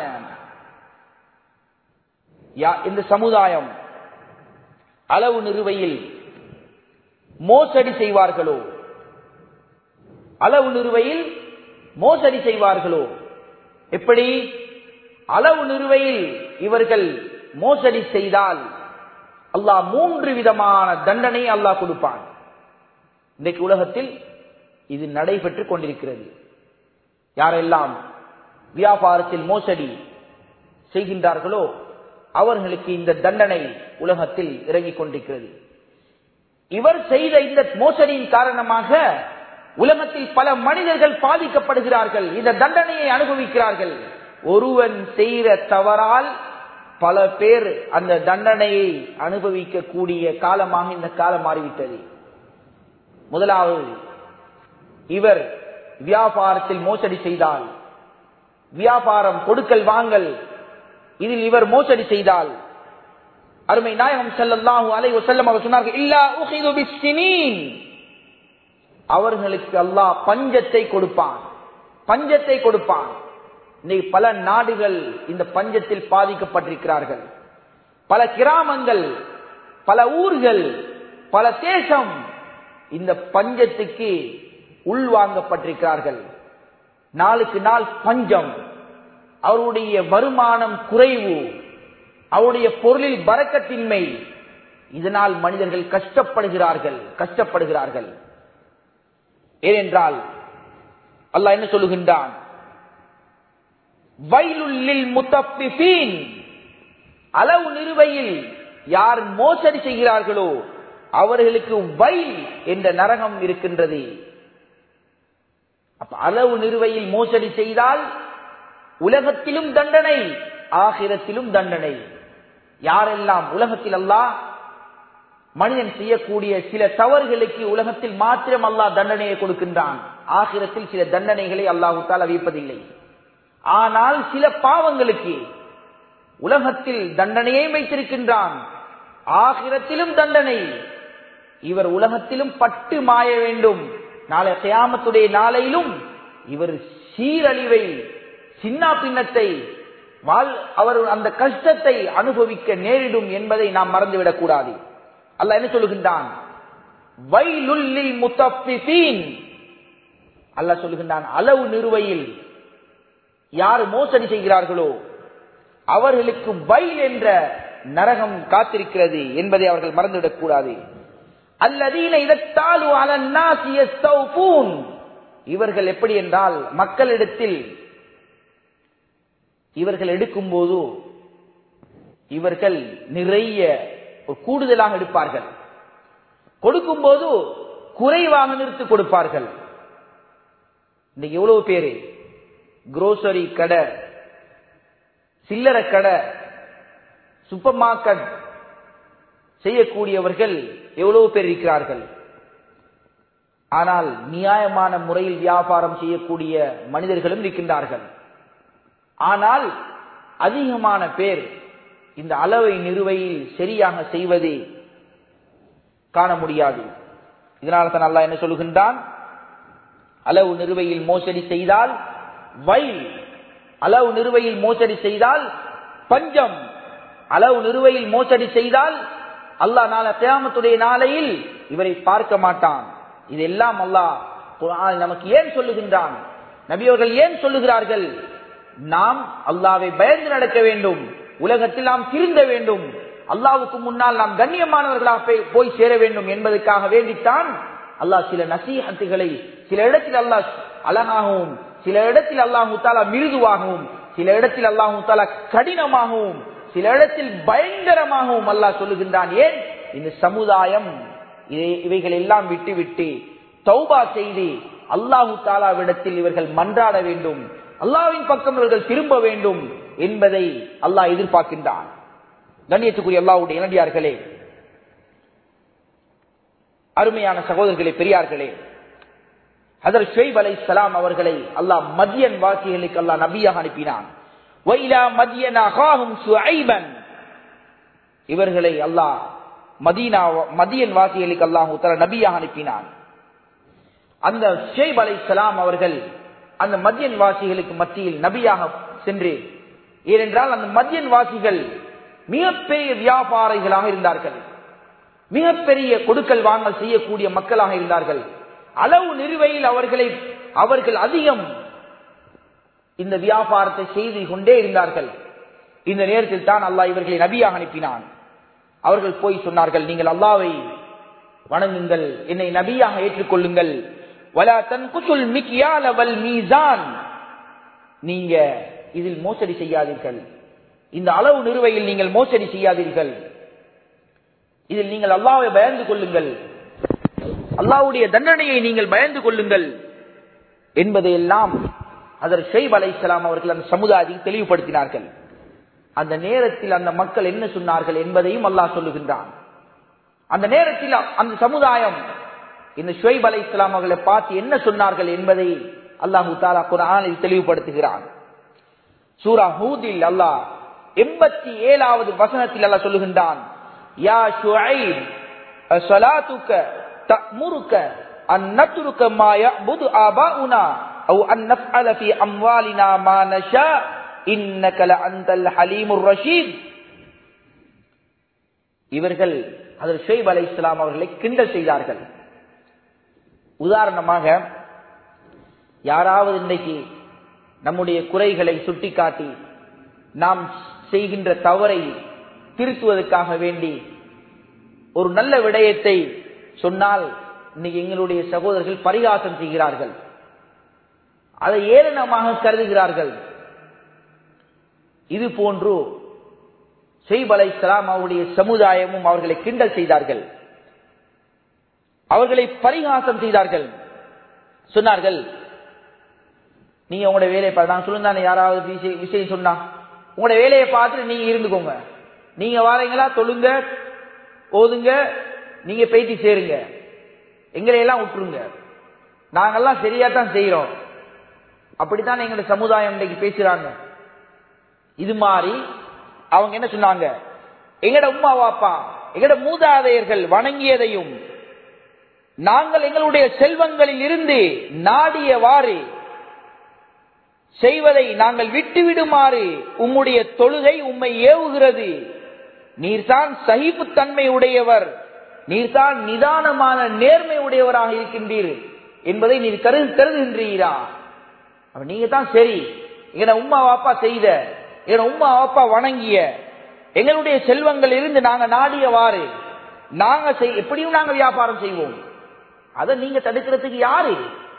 இந்த சமுதாயம் அளவு நிறுவையில் மோசடி செய்வார்களோ அளவு நிறுவையில் மோசடி செய்வார்களோ எப்படி அளவு நிறுவையில் இவர்கள் மோசடி செய்தால் அல்லாஹ் மூன்று விதமான தண்டனை அல்லாஹ் கொடுப்பான் இன்றைக்கு உலகத்தில் இது நடைபெற்றுக் கொண்டிருக்கிறது யாரெல்லாம் வியாபாரத்தில் மோசடி செய்கின்றார்களோ அவர்களுக்கு இந்த தண்டனை உலகத்தில் இறங்கிக் கொண்டிருக்கிறது இவர் செய்த இந்த மோசடியின் காரணமாக உலகத்தில் பல மனிதர்கள் பாதிக்கப்படுகிறார்கள் இந்த தண்டனையை அனுபவிக்கிறார்கள் ஒருவன் செய்த தவறால் பல பேர் அந்த தண்டனையை அனுபவிக்கக்கூடிய காலமாக இந்த காலம் மாறிவிட்டது முதலாவது இவர் வியாபாரத்தில் மோசடி செய்தால் வியாபாரம் கொடுக்கல் வாங்கல் இதில் இவர் மோசடி செய்தால் அருமை நாயகம் செல்லல்லாஹு அலை செல்லம் அவர் சொன்னார்கள் இல்லா உஹிது பிஸ்ஸினீன் அவர்களுக்கு அல்லாஹ் பஞ்சத்தை கொடுப்பான் பஞ்சத்தை கொடுப்பான் இன்னைக்கு பல நாடுகள் இந்த பஞ்சத்தில் பாதிக்கப்பட்டிருக்கிறார்கள் பல கிராமங்கள் பல ஊர்கள் பல தேசம் இந்த பஞ்சத்துக்கு உள்வாங்கப்பட்டிருக்கிறார்கள் நாளுக்கு நாள் பஞ்சம் அவருடைய வருமானம் குறைவு அவருடைய பொருளில் பறக்கத்தின்மை இதனால் மனிதர்கள் கஷ்டப்படுகிறார்கள் கஷ்டப்படுகிறார்கள் ஏனென்றால் அல்லாஹ் என்ன சொல்லுகின்றான் வயலுள்ளில் முத்தப்பின் அளவு நிறுவையில் யார் மோசடி செய்கிறார்களோ அவர்களுக்கு வயல் என்ற நரகம் இருக்கின்றது அப்ப அளவு நிறுவையில் மோசடி செய்தால் உலகத்திலும் தண்டனை ஆகிரத்திலும் தண்டனை யாரெல்லாம் உலகத்தில் அல்லாஹ் மனிதன் செய்யக்கூடிய சில தவறுகளுக்கு உலகத்தில் மாத்திரம் அல்லாஹ் தண்டனையை கொடுக்கின்றான் ஆகிரத்தில் சில தண்டனைகளை அல்லாஹுத்தால் அறிவிப்பதில்லை ஆனால் சில பாவங்களுக்கு உலகத்தில் தண்டனையை வைத்திருக்கின்றான் ஆகிரத்திலும் தண்டனை இவர் உலகத்திலும் பட்டு மாய வேண்டும் நாளை கயாமத்துடைய நாளையிலும் இவர் சீரழிவை சின்ன பின்னத்தை வாழ் அவர் அந்த கஷ்டத்தை அனுபவிக்க நேரிடும் என்பதை நாம் மறந்துவிடக் கூடாது அல்ல என்ன சொல்லுகின்றான் வைலுல்லில் முத்தப்பின் அல்ல சொல்லுகின்றான் அளவு நிறுவையில் யார் மோசடி செய்கிறார்களோ அவர்களுக்கு வைல் என்ற நரகம் காத்திருக்கிறது என்பதை அவர்கள் மறந்துவிடக் கூடாது அல்லதீன இதத்தாலு அலன்னாசிய இவர்கள் எப்படி என்றால் மக்களிடத்தில் இவர்கள் எடுக்கும் போது இவர்கள் நிறைய கூடுதலாக எடுப்பார்கள் கொடுக்கும் போது குறைவாக நிறுத்தி கொடுப்பார்கள் இந்த எவ்வளவு பேரு குரோசரி கடை சில்லறை கடை சூப்பர் மார்க்கெட் செய்யக்கூடியவர்கள் எவ்வளவு பேர் இருக்கிறார்கள் ஆனால் நியாயமான முறையில் வியாபாரம் செய்யக்கூடிய மனிதர்களும் இருக்கின்றார்கள் ஆனால் அதிகமான பேர் இந்த அளவை நிறுவையில் சரியாக செய்வதை காண முடியாது இதனால தான் அல்லாஹ் என்ன சொல்லுகின்றான் அளவு நிறுவையில் மோசடி செய்தால் வயல் அளவு நிறுவையில் மோசடி செய்தால் பஞ்சம் அளவு நிறுவையில் மோசடி செய்தால் அல்லாஹ் நாள கியாமத்துடைய நாளையில் இவரை பார்க்க மாட்டான் இதெல்லாம் அல்லாஹ் குர்ஆனில் நமக்கு ஏன் சொல்லுகின்றான் நபியவர்கள் ஏன் சொல்லுகிறார்கள் நாம் அல்லாவை பயந்து நடக்க வேண்டும் உலகத்தில் நாம் திருந்த வேண்டும் அல்லாவுக்கு முன்னால் நாம் கண்ணியமானவர்களாக போய்- போய் சேர வேண்டும் என்பதற்காக வேண்டித்தான் அல்லாஹ் சில நசீஹத்துகளை சில இடத்தில் அல்லாஹ் அழகாகவும் சில இடத்தில் அல்லாஹு தாலா மிருதுவாகவும் சில இடத்தில் அல்லாஹு தாலா கடினமாகவும் சில இடத்தில் பயங்கரமாகவும் அல்லாஹ் சொல்லுகின்றான் ஏன் இந்த சமுதாயம் இதை- இவைகள் எல்லாம் விட்டு விட்டு தௌபா செய்து அல்லாஹு தாலாவிடத்தில் இவர்கள் மன்றாட வேண்டும் அல்லாஹ்வின் பக்கம் இவர்கள் திரும்ப வேண்டும் என்பதை அல்லாஹ் எதிர்பார்க்கின்றான் கண்ணியத்துக்குரிய அல்லாஹ்வுடைய இளண்டியார்களே அருமையான சகோதரர்களே பெரியார்களே ஹதர் ஷுவைப் அலைஹிஸ்ஸலாம் அவர்களை அல்லாஹ் மதியன் வாசிகளுக்கு அல்லாஹ் நபியாக அனுப்பினான் வைலா மதியன் அகாஹும் ஷுஐபன் இவர்களை அல்லாஹ் மதீனா மதியன் வாசிகளுக்கு அல்லாஹ் தஆலா நபியாக அனுப்பினான் அந்த ஷேப் அலைஹிஸ்ஸலாம் அவர்கள் அந்த மதியன் வாசிகளுக்கு மத்தியில் நபியாக சென்று ஏனென்றால் அந்த மதியன் வாசிகள் மிகப்பெரிய வியாபாரிகளாக இருந்தார்கள் மிகப்பெரிய கொடுக்கல் வாங்கல் செய்யக்கூடிய மக்களாக இருந்தார்கள் அளவு நிறுவையில் அவர்களை அவர்கள் அதிகம் இந்த வியாபாரத்தை செய்து கொண்டே இருந்தார்கள் இந்த நேரத்தில் தான் அல்லாஹ் இவர்களை நபியாக அனுப்பினான் அவர்கள் போய் சொன்னார்கள் நீங்கள் அல்லாவை வணங்குங்கள் என்னை நபியாக ஏற்றுக்கொள்ளுங்கள் வலா தன்குசுல் மிக்யால வல் மீசான் நீங்க இதில் மோசடி செய்யாதீர்கள் இந்த அளவு நிறுவையில் நீங்கள் மோசடி செய்யாதீர்கள் இதில் நீங்கள் அல்லாவை பயந்து கொள்ளுங்கள் அல்லாவுடைய தண்டனையை நீங்கள் பயந்து கொள்ளுங்கள் என்பதையெல்லாம் அதர் ஷெய்ப் அலை அவர்கள் அந்த சமுதாயத்தை தெளிவுபடுத்தினார்கள் அந்த நேரத்தில் அந்த மக்கள் என்ன சொன்னார்கள் என்பதையும் அல்லாஹ் சொல்லுகின்றான் அந்த நேரத்தில் அந்த சமுதாயம் இந்த ஷுவைப் அலை இஸ்லாம் அவர்களை பார்த்து என்ன சொன்னார்கள் என்பதை அல்லாஹு தாலா குரானில் தெளிவுபடுத்துகிறான் சூரா ஹூதில் அல்லாஹ் எண்பத்தி ஏழாவது வசனத்தில் அல்லாஹ் சொல்லுகின்றான் யா ஷுஐப் அஸ்ஸலாத்துக தஅமுருக அன் நத்ருக மா யஅபுது ஆபாஉனா அவ் அன் நஃஅல ஃபீ அம்வாலினா மா நஷா இன்னக லஅன்தல் ஹலீமுர் ரஷீத் இவர்கள் அதில் ஷெய்ப் அலை இஸ்லாம் அவர்களை கிண்டல் செய்தார்கள் உதாரணமாக யாராவது இன்றைக்கு நம்முடைய குறைகளை சுட்டிக்காட்டி நாம் செய்கின்ற தவறை திருத்துவதற்காக வேண்டி ஒரு நல்ல விடயத்தை சொன்னால் இன்னைக்கு எங்களுடைய சகோதரர்கள் பரிகாசம் செய்கிறார்கள் அதை ஏளனமாக கருதுகிறார்கள் இது போன்று செய்ப் அலை அவருடைய சமுதாயமும் அவர்களை கிண்டல் செய்தார்கள் அவர்களை பரிகாசம் செய்தார்கள் சொன்னார்கள் நீங்க உங்களோட வேலையை பார்த்து நான் சொல்லுங்க யாராவது விஷயம் விஷயம் சொன்னா உங்களோட வேலையை பார்த்துட்டு நீங்க இருந்துக்கோங்க நீங்க வாரீங்களா தொழுங்க ஓதுங்க நீங்க பேட்டி சேருங்க எங்களை எல்லாம் விட்டுருங்க நாங்கெல்லாம் சரியா தான் செய்யறோம் அப்படித்தான் எங்களுடைய சமுதாயம் இன்னைக்கு பேசுறாங்க இது மாதிரி அவங்க என்ன சொன்னாங்க எங்கட உமா வாப்பா எங்கட மூதாதையர்கள் வணங்கியதையும் நாங்கள் எங்களுடைய செல்வங்களில் இருந்து நாடியவாறு செய்வதை நாங்கள் விட்டுவிடுமாறு உம்முடைய தொழுகை உம்மை ஏவுகிறது நீர்தான் சகிப்புத்தன்மை உடையவர் நீர்தான் நிதானமான நேர்மை உடையவராக இருக்கின்றீர் என்பதை நீர் கருது கருதுகின்றீரா அப்ப நீங்க தான் சரி எங்க உமா வாப்பா செய்த எங்க உமா வாப்பா வணங்கிய எங்களுடைய செல்வங்கள் இருந்து நாங்க நாடியவாறு நாங்க செய் எப்படியும் நாங்க வியாபாரம் செய்வோம் அதை நீங்க தடுக்கிறதுக்கு யாரு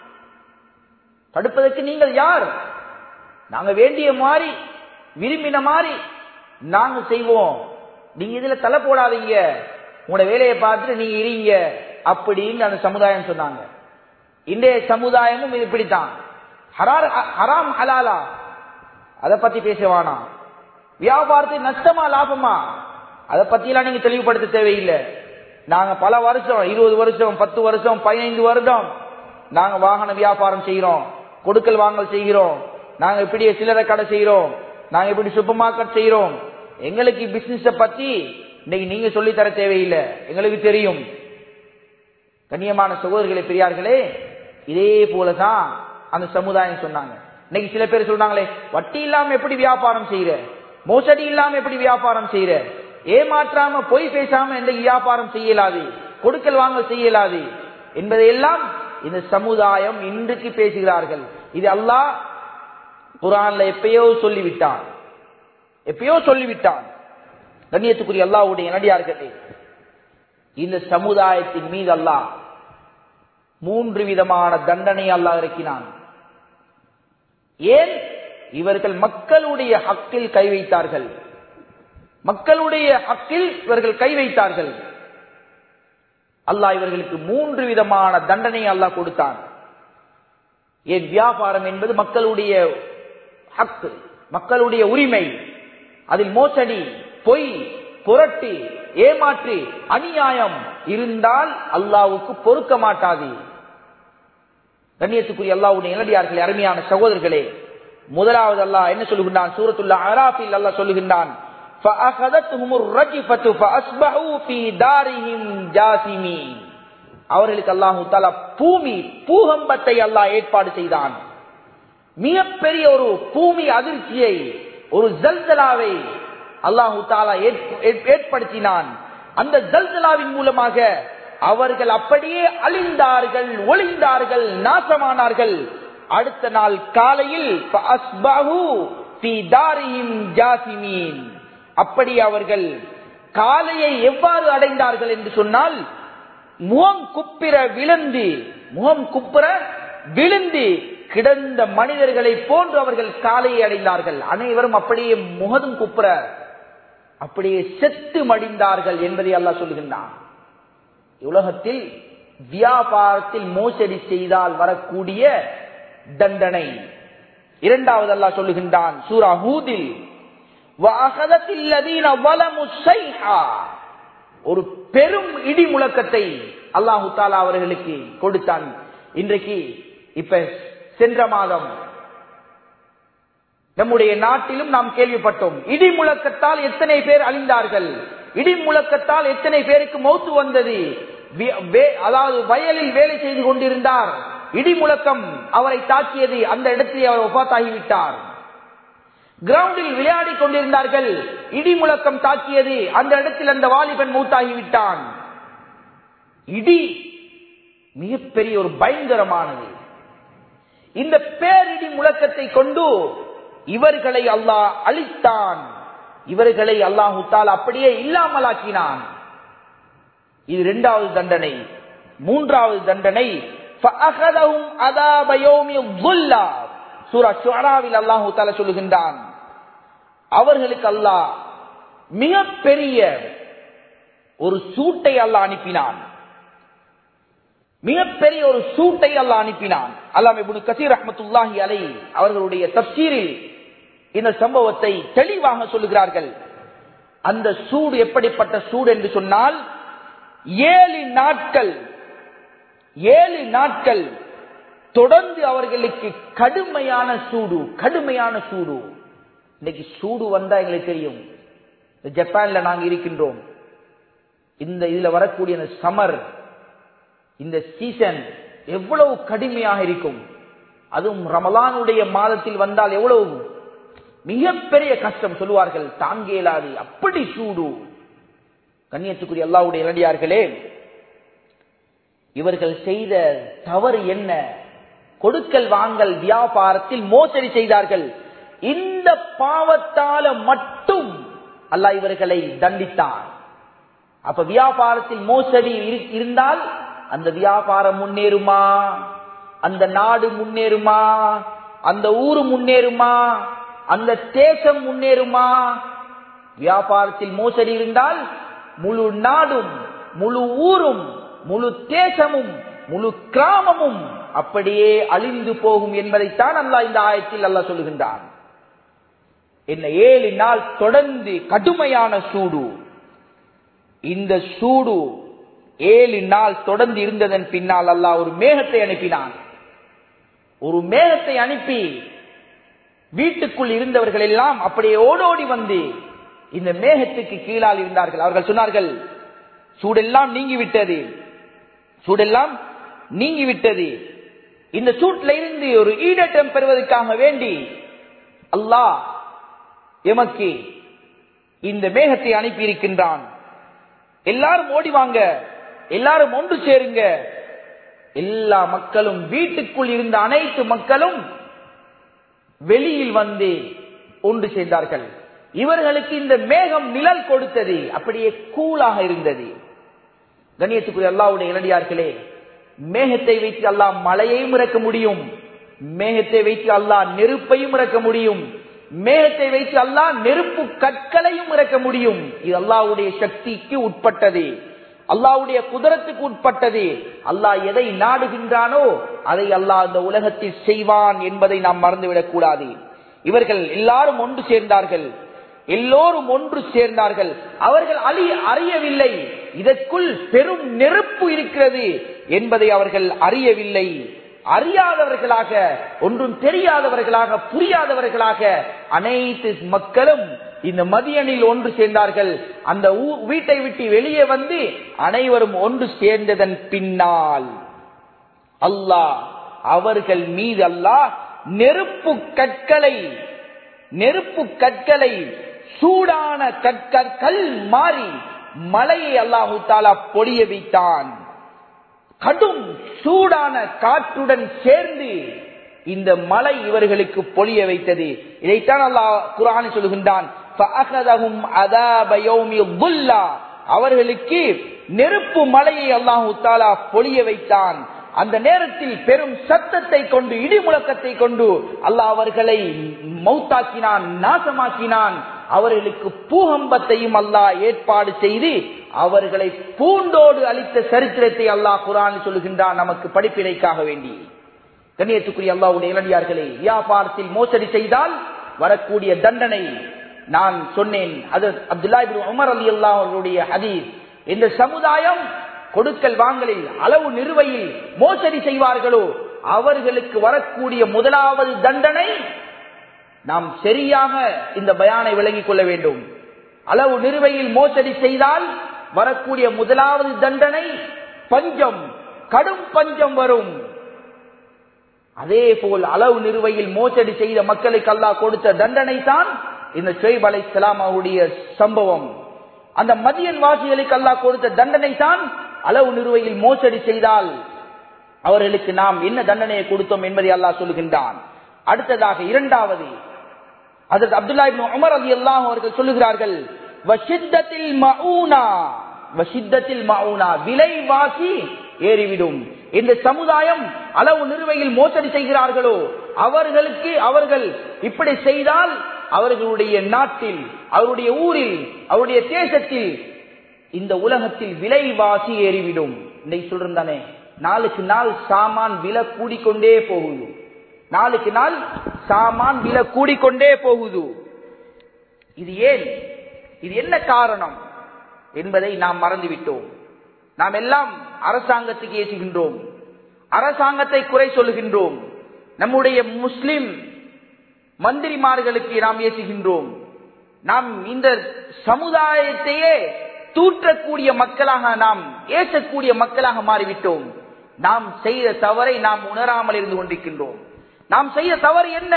தடுப்பதற்கு நீங்கள் யார் நாங்க வேண்டிய மாதிரி விரும்பின மாதிரி நாங்க செய்வோம் நீங்க இதுல தலை போடாதீங்க உங்களோட வேலையை பார்த்துட்டு நீங்க இருங்க அப்படின்னு அந்த சமுதாயம் சொன்னாங்க இன்றைய சமுதாயமும் இது இப்படித்தான் ஹரார் ஹராம் ஹலாலா அதை பத்தி பேசவானா வியாபாரத்தை நஷ்டமா லாபமா அதை பத்தி எல்லாம் நீங்க தெளிவுபடுத்த தேவையில்லை நாங்க பல வருஷம் இருபது வருஷம் பத்து வருஷம் பதினைந்து வருடம் நாங்க வாகன வியாபாரம் செய்யறோம் கொடுக்கல் வாங்கல் செய்கிறோம் நாங்க இப்படி சில்லறை கடை செய்யறோம் நாங்க இப்படி சூப்பர் மார்க்கெட் செய்யறோம் எங்களுக்கு பிசினஸ் பத்தி இன்னைக்கு நீங்க சொல்லி தர தேவையில்லை எங்களுக்கு தெரியும் கண்ணியமான சகோதரர்களே பெரியார்களே இதே போலதான் அந்த சமுதாயம் சொன்னாங்க இன்னைக்கு சில பேர் சொல்றாங்களே வட்டி இல்லாம எப்படி வியாபாரம் செய்யற மோசடி இல்லாம எப்படி வியாபாரம் செய்யற ஏமாற்றாம பொய் பேசாம எந்த வியாபாரம் செய்யலாது கொடுக்கல் வாங்க செய்யலாது என்பதையெல்லாம் இந்த சமுதாயம் இன்றைக்கு பேசுகிறார்கள் இது அல்லாஹ் குரான்ல எப்பயோ சொல்லிவிட்டான் எப்பயோ சொல்லிவிட்டான் கண்ணியத்துக்குரிய அல்லாவுடைய நடிகார்களே இந்த சமுதாயத்தின் மீது அல்லாஹ் மூன்று விதமான தண்டனை அல்லாஹ் இறக்கினான் ஏன் இவர்கள் மக்களுடைய ஹக்கில் கை வைத்தார்கள் மக்களுடைய ஹக்கில் இவர்கள் கை வைத்தார்கள் அல்லாஹ் இவர்களுக்கு மூன்று விதமான தண்டனை அல்லாஹ் கொடுத்தான் ஏன் வியாபாரம் என்பது மக்களுடைய ஹக்கு மக்களுடைய உரிமை அதில் மோசடி பொய் புரட்டி ஏமாற்றி அநியாயம் இருந்தால் அல்லாவுக்கு பொறுக்க மாட்டாது கண்ணியத்துக்குரிய அல்லாவுடைய நிலடியார்களே அருமையான சகோதரர்களே முதலாவது அல்லாஹ் என்ன சொல்லுகின்றான் சூரத்துள்ள அராஃபில் அல்லாஹ் சொல்லுகின்றான் அவர்களுக்கு அல்லாஹூ தாலா பூமி பூகம்பத்தை அல்லாஹ் ஏற்பாடு செய்தான் மிகப்பெரிய ஒரு பூமி அதிர்ச்சியை ஒரு ஜல்தலாவை அல்லாஹூ தாலா ஏற்படுத்தினான் அந்த ஜல்தலாவின் மூலமாக அவர்கள் அப்படியே அழிந்தார்கள் ஒளிந்தார்கள் நாசமானார்கள் அடுத்த நாள் காலையில் فَأَصْبَحُوا فِي دَارِهِمْ جَاثِمِينَ. அப்படி அவர்கள் காலையை எவ்வாறு அடைந்தார்கள் என்று சொன்னால் முகம் குப்பிர விழுந்து முகம் குப்புற விழுந்து கிடந்த மனிதர்களை போன்று அவர்கள் காலையை அடைந்தார்கள் அனைவரும் அப்படியே முகதும் குப்புற அப்படியே செத்து மடிந்தார்கள் என்பதை அல்லாஹ் சொல்லுகின்றான் உலகத்தில் வியாபாரத்தில் மோசடி செய்தால் வரக்கூடிய தண்டனை இரண்டாவது அல்லாஹ் சொல்லுகின்றான் சூரா ஹூதில் وَأَخَذَتِ الَّذِينَ ظَلَمُوا الصَّيْحَةَ. ஒரு பெரும் இடி முழக்கத்தை அல்லாஹு தாலா அவர்களுக்கு கொடுத்தான் இன்றைக்கு இப்ப சென்ற மாதம் நம்முடைய நாட்டிலும் நாம் கேள்விப்பட்டோம் இடி முழக்கத்தால் எத்தனை பேர் அழிந்தார்கள் இடி முழக்கத்தால் எத்தனை பேருக்கு மௌத்து வந்தது வி- வே- அதாவது வயலில் வேலை செய்து கொண்டிருந்தார் இடி முழக்கம் அவரை தாக்கியது அந்த இடத்தில் அவர் ஒப்பாத்தாகிவிட்டார் கிரவுண்டில் விளையாடி கொண்டிருந்தார்கள் இடி முழக்கம் தாக்கியது அந்த இடத்தில் அந்த வாலிபன் மூத்தாகிவிட்டான் இடி மிகப்பெரிய ஒரு பயங்கரமானது இந்த பேரிடி முழக்கத்தை கொண்டு இவர்களை அல்லாஹ் அழித்தான் இவர்களை அல்லாஹு தால் அப்படியே இல்லாமலாக்கினான் இது இரண்டாவது தண்டனை மூன்றாவது தண்டனை فَأَخَذَهُمْ عَذَابَ يَوْمِ الظُّلَّةِ. சூரா ஷுஅராவில் அல்லாஹு தாலா சொல்லுகின்றான் அவர்களுக்கு அல்லாஹ் மிகப்பெரிய ஒரு சூட்டை அல்லாஹ் அனுப்பினான் மிகப்பெரிய ஒரு சூட்டை அல்லாஹ் அனுப்பினான் அல்லாஹ் இப்னு கசீர் ரஹ்மத்துல்லாஹி அலை அவர்களுடைய தப்சீரில் இந்த சம்பவத்தை தெளிவாக சொல்லுகிறார்கள் அந்த சூடு எப்படிப்பட்ட சூடு என்று சொன்னால் ஏழு நாட்கள் ஏழு நாட்கள் தொடர்ந்து அவர்களுக்கு கடுமையான சூடு கடுமையான சூடு இன்னைக்கு சூடு வந்தா எங்களுக்கு தெரியும் இந்த ஜப்பான்ல நாங்க இருக்கின்றோம் இந்த இதுல வரக்கூடிய இந்த சமர் இந்த சீசன் எவ்வளவு கடுமையாக இருக்கும் அதுவும் ரமலானுடைய மாதத்தில் வந்தால் எவ்வளவு மிகப்பெரிய கஷ்டம் சொல்லுவார்கள் தாங்க இயலாது அப்படி சூடு கண்ணியத்துக்குரிய அல்லாவுடைய இளடியார்களே இவர்கள் செய்த தவறு என்ன கொடுக்கல் வாங்கல் வியாபாரத்தில் மோசடி செய்தார்கள் இந்த பாவத்தால மட்டும் அல்லாஹ் இவர்களை தண்டித்தான் அப்ப வியாபாரத்தில் மோசடி இரு- இருந்தால் அந்த வியாபாரம் முன்னேறுமா அந்த நாடு முன்னேறுமா அந்த ஊரு முன்னேறுமா அந்த தேசம் முன்னேறுமா வியாபாரத்தில் மோசடி இருந்தால் முழு நாடும் முழு ஊரும் முழு தேசமும் முழு கிராமமும் அப்படியே அழிந்து போகும் என்பதைத்தான் அல்லாஹ் இந்த ஆயத்தில் அல்லாஹ் சொல்லுகின்றான் என்ன ஏழு நாள் தொடர்ந்து கடுமையான சூடு இந்த சூடு ஏழு நாள் தொடர்ந்து இருந்ததன் பின்னால் அல்லாஹ் ஒரு மேகத்தை அனுப்பினான் ஒரு மேகத்தை அனுப்பி வீட்டுக்குள் இருந்தவர்கள் எல்லாம் அப்படியே ஓடோடி வந்து இந்த மேகத்துக்கு கீழால் இருந்தார்கள் அவர்கள் சொன்னார்கள் சூடெல்லாம் நீங்கிவிட்டது சூடெல்லாம் நீங்கிவிட்டது இந்த சூட்ல இருந்து ஒரு ஈடட்டம் பெறுவதற்காக வேண்டி அல்லாஹ் எமக்கு இந்த மேகத்தை அனுப்பி இருக்கின்றான் எல்லாரும் ஓடி வாங்க எல்லாரும் ஒன்று சேருங்க எல்லா மக்களும் வீட்டுக்குள் இருந்த அனைத்து மக்களும் வெளியில் வந்து ஒன்று சேர்ந்தார்கள் இவர்களுக்கு இந்த மேகம் நிழல் கொடுத்தது அப்படியே கூலாக இருந்தது கண்ணியத்துக்குரிய அல்லாவுடைய இளடியார்களே மேகத்தை வைத்து அல்லாஹ் மழையையும் இறக்க முடியும் மேகத்தை வைத்து அல்லாஹ் நெருப்பையும் இறக்க முடியும் மேகத்தை வைத்து அல்லாஹ் நெருப்பு கற்களையும் இறக்க முடியும் இது அல்லாஹ்வுடைய சக்திக்கு உட்பட்டது அல்லாஹ்வுடைய குதிரத்துக்கு உட்பட்டது அல்லாஹ் எதை நாடுகின்றானோ அதை அல்லாஹ் இந்த உலகத்தில் செய்வான் என்பதை நாம் மறந்துவிடக் கூடாது இவர்கள் எல்லாரும் ஒன்று சேர்ந்தார்கள் எல்லோரும் ஒன்று சேர்ந்தார்கள் அவர்கள் அழி அறியவில்லை இதற்குள் பெரும் நெருப்பு இருக்கிறது என்பதை அவர்கள் அறியவில்லை அறியாதவர்களாக ஒன்றும் தெரியாதவர்களாக புரியாதவர்களாக அனைத்து மக்களும் இந்த மதியனில் ஒன்று சேர்ந்தார்கள் அந்த ஊ- வீட்டை விட்டு வெளியே வந்து அனைவரும் ஒன்று சேர்ந்ததன் பின்னால் அல்லாஹ் அவர்கள் மீது அல்லாஹ் நெருப்பு கற்களை நெருப்பு கற்களை சூடான கற்கற்கள் மாறி மலையை அல்லாஹு தாலா பொழிய வைத்தான் கடும் சூடான காற்றுடன் சேர்ந்து இந்த மலை இவர்களுக்கு பொழிய வைத்தது இதைத்தான் அல்லாஹ் குரான் சொல்கின்றான் فَأَخَذَهُمْ عَذَابَ يَوْمِ الظُّلَّةِ அவர்களுக்கு நெருப்பு மலையை அல்லாஹு தாலா பொழிய வைத்தான் அந்த நேரத்தில் பெரும் சத்தத்தை கொண்டு இடி முழக்கத்தை கொண்டு அல்லாஹ் அவர்களை மௌத்தாக்கினான் நாசமாக்கினான் அவர்களுக்கு பூகம்பத்தையும் அல்லாஹ் ஏற்பாடு செய்து அவர்களை பூண்டோடு அளித்த சரித்திரத்தை அல்லாஹ் குரான் சொல்லுகின்றான் நமக்கு படிப்பினைக்காக வேண்டி கண்ணியத்துக்குரிய அல்லாவுடைய இளடியார்களே வியாபாரத்தில் மோசடி செய்தால் வரக்கூடிய தண்டனை நான் சொன்னேன் அது அப்துல்லா இப்னு உமர் அலி அல்லாஹ் அவர்களுடைய ஹதீஸ் இந்த சமுதாயம் கொடுக்கல் வாங்கலில் அளவு நிறுவையில் மோசடி செய்வார்களோ அவர்களுக்கு வரக்கூடிய முதலாவது தண்டனை நாம் சரியாக இந்த பயானை விளங்கிக் கொள்ள வேண்டும் அளவு நிறுவையில் மோசடி செய்தால் வரக்கூடிய முதலாவது தண்டனை பஞ்சம் கடும் பஞ்சம் வரும் அதே போல் அளவு நிறுவையில் மோசடி செய்த மக்களுக்கு அல்லாஹ் கொடுத்த தண்டனை தான் இந்த ஷொய்ப் அலை அவருடைய சம்பவம் அந்த மதியன் வாசிகளுக்கு அல்லாஹ் கொடுத்த தண்டனை தான் அளவு நிறுவையில் மோசடி செய்தால் அவர்களுக்கு நாம் என்ன தண்டனையை கொடுத்தோம் என்பதை அல்லாஹ் சொல்லுகின்றான் அடுத்ததாக இரண்டாவது அதற்கு அப்துல்லா இப்னு உமர் அலி அல்லாஹ் அவர்கள் சொல்லுகிறார்கள் வஷித்தத்தில் மவுனா வஷித்தத்தில் மவுனா விலைவாசி ஏறிவிடும் இந்த சமுதாயம் அளவு நிறுவையில் மோசடி செய்கிறார்களோ அவர்களுக்கு அவர்கள் இப்படி செய்தால் அவர்களுடைய நாட்டில் அவருடைய ஊரில் அவருடைய தேசத்தில் இந்த உலகத்தில் விலைவாசி ஏறிவிடும் இன்னைக்கு சொல்றேன் தானே நாளுக்கு நாள் சாமான் விலை கூடிக்கொண்டே போகுது நாளுக்கு நாள் சாமான் விலை கூடிக்கொண்டே போகுது இது ஏன் இது என்ன காரணம் என்பதை நாம் மறந்துவிட்டோம் நாம் எல்லாம் அரசாங்கத்துக்கு ஏற்றுகின்றோம் அரசாங்கத்தை குறை சொல்லுகின்றோம் நம்முடைய முஸ்லிம் மந்திரிமார்களுக்கு நாம் ஏற்றுகின்றோம் நாம் இந்த சமுதாயத்தையே தூற்றக்கூடிய மக்களாக நாம் ஏசக்கூடிய மக்களாக மாறிவிட்டோம் நாம் செய்த தவறை நாம் உணராமல் இருந்து கொண்டிருக்கின்றோம் நாம் செய்த தவறு என்ன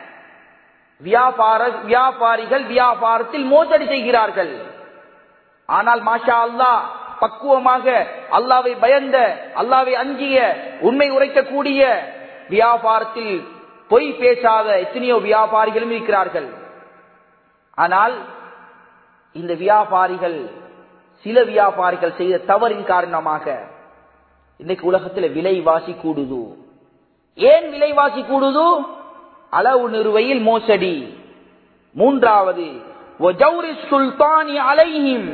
வியாபார வியாபாரிகள் வியாபாரத்தில் மோசடி செய்கிறார்கள் ஆனால் மாஷா அல்லாஹ் பக்குவமாக அல்லாவை பயந்த அல்லாவை அஞ்சிய உண்மை உரைக்கக்கூடிய வியாபாரத்தில் பொய் பேசாத எத்தனையோ வியாபாரிகளும் இருக்கிறார்கள் ஆனால் இந்த வியாபாரிகள் சில வியாபாரிகள் செய்த தவறின் காரணமாக இன்னைக்கு உலகத்தில் விலைவாசி கூடுது ஏன் விலைவாசி கூடுது அளவு நிறுவையில் மோசடி மூன்றாவது சுல்தானி அலைஹிம்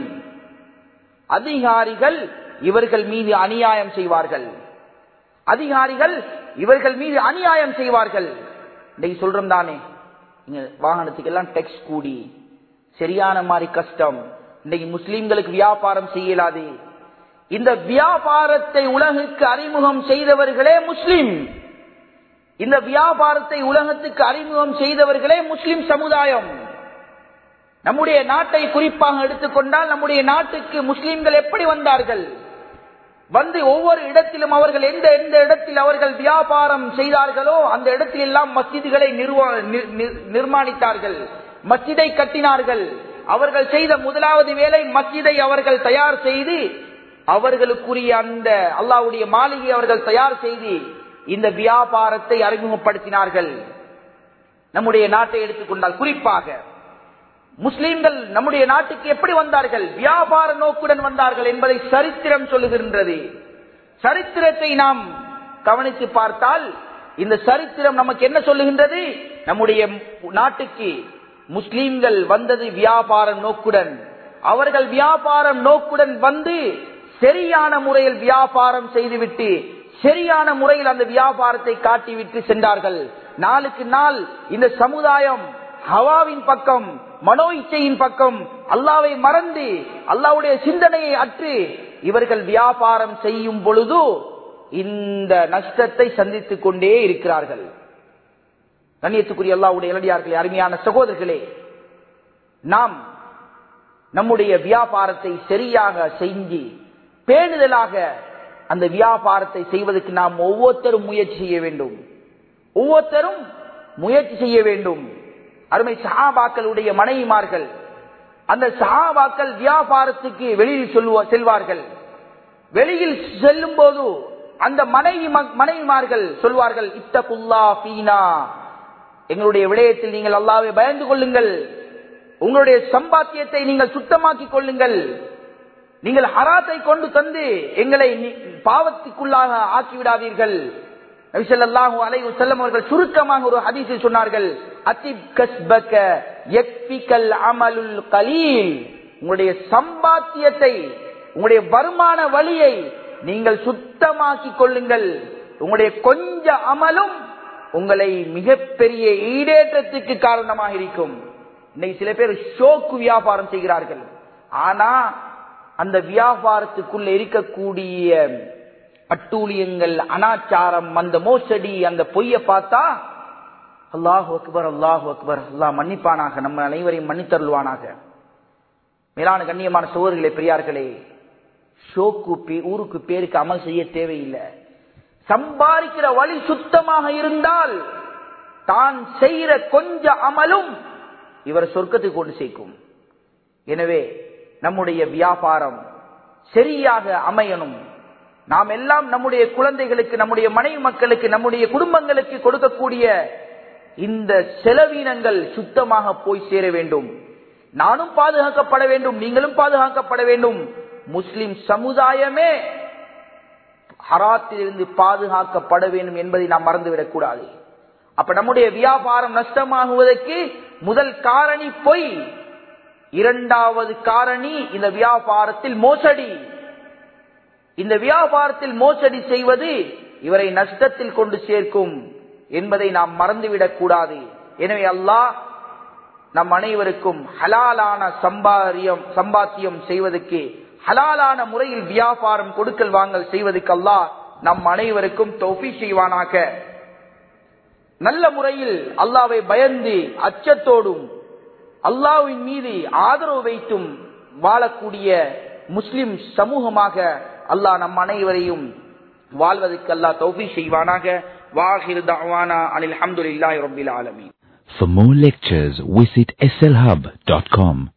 அதிகாரிகள் இவர்கள் மீது அநியாயம் செய்வார்கள் அதிகாரிகள் இவர்கள் மீது அநியாயம் செய்வார்கள் இன்னைக்கு சொல்றோம் தானே இங்க வாகனத்துக்கு எல்லாம் டெக்ஸ் கூடி சரியான மாதிரி கஷ்டம் இன்னைக்கு முஸ்லிம்களுக்கு வியாபாரம் செய்யலாது இந்த வியாபாரத்தை உலகுக்கு அறிமுகம் செய்தவர்களே முஸ்லிம் இந்த வியாபாரத்தை உலகத்துக்கு அறிமுகம் செய்தவர்களே முஸ்லிம் சமுதாயம் நம்முடைய நாட்டை குறிப்பாக எடுத்துக்கொண்டால் நம்முடைய நாட்டுக்கு முஸ்லிம்கள் எப்படி வந்தார்கள் வந்து ஒவ்வொரு இடத்திலும் அவர்கள் எந்த எந்த இடத்தில் அவர்கள் வியாபாரம் செய்தார்களோ அந்த இடத்தில் எல்லாம் மஸ்ஜிதுகளை நிர்மாணித்தார்கள் மஸ்ஜிதை கட்டினார்கள் அவர்கள் செய்த முதலாவது வேலை மஸ்ஜிதை அவர்கள் தயார் செய்து அவர்களுக்குரிய அந்த அல்லாவுடைய மாளிகை அவர்கள் தயார் செய்து இந்த வியாபாரத்தை அறிமுகப்படுத்தினார்கள் நம்முடைய நாட்டை எடுத்துக்கொண்டால் குறிப்பாக முஸ்லிம்கள் நம்முடைய நாட்டுக்கு எப்படி வந்தார்கள் வியாபார நோக்குடன் வந்தார்கள் என்பதை சரித்திரம் சொல்லுகின்றது சரித்திரத்தை நாம் கவனித்து பார்த்தால் இந்த சரித்திரம் நமக்கு என்ன சொல்லுகின்றது நம்முடைய நாட்டுக்கு முஸ்லிம்கள் வந்தது வியாபார நோக்குடன் அவர்கள் வியாபாரம் நோக்குடன் வந்து சரியான முறையில் வியாபாரம் செய்துவிட்டு சரியான முறையில் அந்த வியாபாரத்தை காட்டிவிட்டு சென்றார்கள் நாளுக்கு நாள் இந்த சமுதாயம் ஹவாவின் பக்கம் மனோ இச்சையின் பக்கம் அல்லாவை மறந்து அல்லாவுடைய சிந்தனையை அற்று இவர்கள் வியாபாரம் செய்யும் பொழுது இந்த நஷ்டத்தை சந்தித்துக் கொண்டே இருக்கிறார்கள் கண்ணியத்துக்குரிய அல்லாவுடைய இளடியார்களே அருமையான சகோதரர்களே நாம் நம்முடைய வியாபாரத்தை சரியாக செஞ்சு பேணுதலாக அந்த வியாபாரத்தை செய்வதற்கு நாம் ஒவ்வொருத்தரும் முயற்சி செய்ய வேண்டும் ஒவ்வொருத்தரும் முயற்சி செய்ய வேண்டும் அருமை சஹாபாக்களுடைய மனைவிமார்கள் அந்த சஹாபாக்கள் வியாபாரத்துக்கு வெளியில் சொல்லுவ செல்வார்கள் வெளியில் செல்லும் போது அந்த மனைவி மனைவிமார்கள் சொல்வார்கள் இத்தகுல்லா பீனா எங்களுடைய விடயத்தில் நீங்கள் அல்லாவை பயந்து கொள்ளுங்கள் உங்களுடைய சம்பாத்தியத்தை நீங்கள் சுத்தமாக்கிக் கொள்ளுங்கள் நீங்கள் ஹராத்தை கொண்டு தந்து எங்களை பாவத்துக்குள்ளாக ஆக்கிவிடாதீர்கள் நபிசல்லாஹு அலைஹி வஸல்லம் அவர்கள் சுருக்கமாக ஒரு ஹதீஸில் சொன்னார்கள் அத்திப் கஸ்பக யக்ஃபிகல் அமலுல் கலீல் உங்களுடைய சம்பாத்தியத்தை உங்களுடைய வருமான வழியை நீங்கள் சுத்தமாக்கிக் கொள்ளுங்கள் உங்களுடைய கொஞ்ச அமலும் உங்களை மிகப்பெரிய ஈடேற்றத்துக்கு காரணமாக இருக்கும் இன்னைக்கு சில பேர் ஷோக்கு வியாபாரம் செய்கிறார்கள் ஆனா அந்த வியாபாரத்துக்குள்ள இருக்கக்கூடிய அட்டூழியங்கள் அனாச்சாரம் அந்த மோசடி அந்த பொய்ய பார்த்தா அல்லாஹ் அக்பர் அல்லாஹ் அக்பர் அல்லாஹ் மன்னிப்பானாக நம்ம அனைவரையும் மன்னித்தருள்வானாக மேலான கண்ணியமான சோதர்களே பெரியார்களே ஷோக்கு பே- ஊருக்கு பேருக்கு அமல் செய்ய தேவையில்லை சம்பாதிக்கிற வழி சுத்தமாக இருந்தால் தான் செய்யற கொஞ்ச அமலும் இவர் சொர்க்கத்துக்கு கொண்டு சேர்க்கும் எனவே நம்முடைய வியாபாரம் சரியாக அமையணும் நாம் எல்லாம் நம்முடைய குழந்தைகளுக்கு நம்முடைய மனைவி மக்களுக்கு நம்முடைய குடும்பங்களுக்கு கொடுக்கக்கூடிய இந்த செலவீனங்கள் சுத்தமாக போய் சேர வேண்டும் நானும் பாதுகாக்கப்பட வேண்டும் நீங்களும் பாதுகாக்கப்பட வேண்டும் முஸ்லிம் சமுதாயமே ஹராத்திலிருந்து பாதுகாக்கப்பட வேண்டும் என்பதை நாம் மறந்துவிடக் கூடாது அப்ப நம்முடைய வியாபாரம் நஷ்டமாகுவதற்கு முதல் காரணி பொய் இரண்டாவது காரணி இந்த வியாபாரத்தில் மோசடி இந்த வியாபாரத்தில் மோசடி செய்வது இவரை நஷ்டத்தில் கொண்டு சேர்க்கும் என்பதை நாம் மறந்துவிடக் கூடாது எனவே அல்லாஹ் நம் அனைவருக்கும் ஹலாலான சம்பாரியம் சம்பாத்தியம் செய்வதற்கு ஹலாலான முறையில் வியாபாரம் கொடுக்கல் வாங்கல் செய்வதற்கு அல்லாஹ் நம் அனைவருக்கும் தௌஃபி செய்வானாக நல்ல முறையில் அல்லாவை பயந்து அச்சத்தோடும் அல்லாவின் மீது ஆதரவு வைத்தும் வாழக்கூடிய முஸ்லிம் சமூகமாக அல்லாஹ் நம் அனைவரையும் வாழ்வதற்கு அல்லாஹ் தௌஃபி செய்வானாக வாஹிர் தவானா அனில் அஹமதுல்லாஹி ரபில் ஆலமீன் For more lectures, visit slhub.com.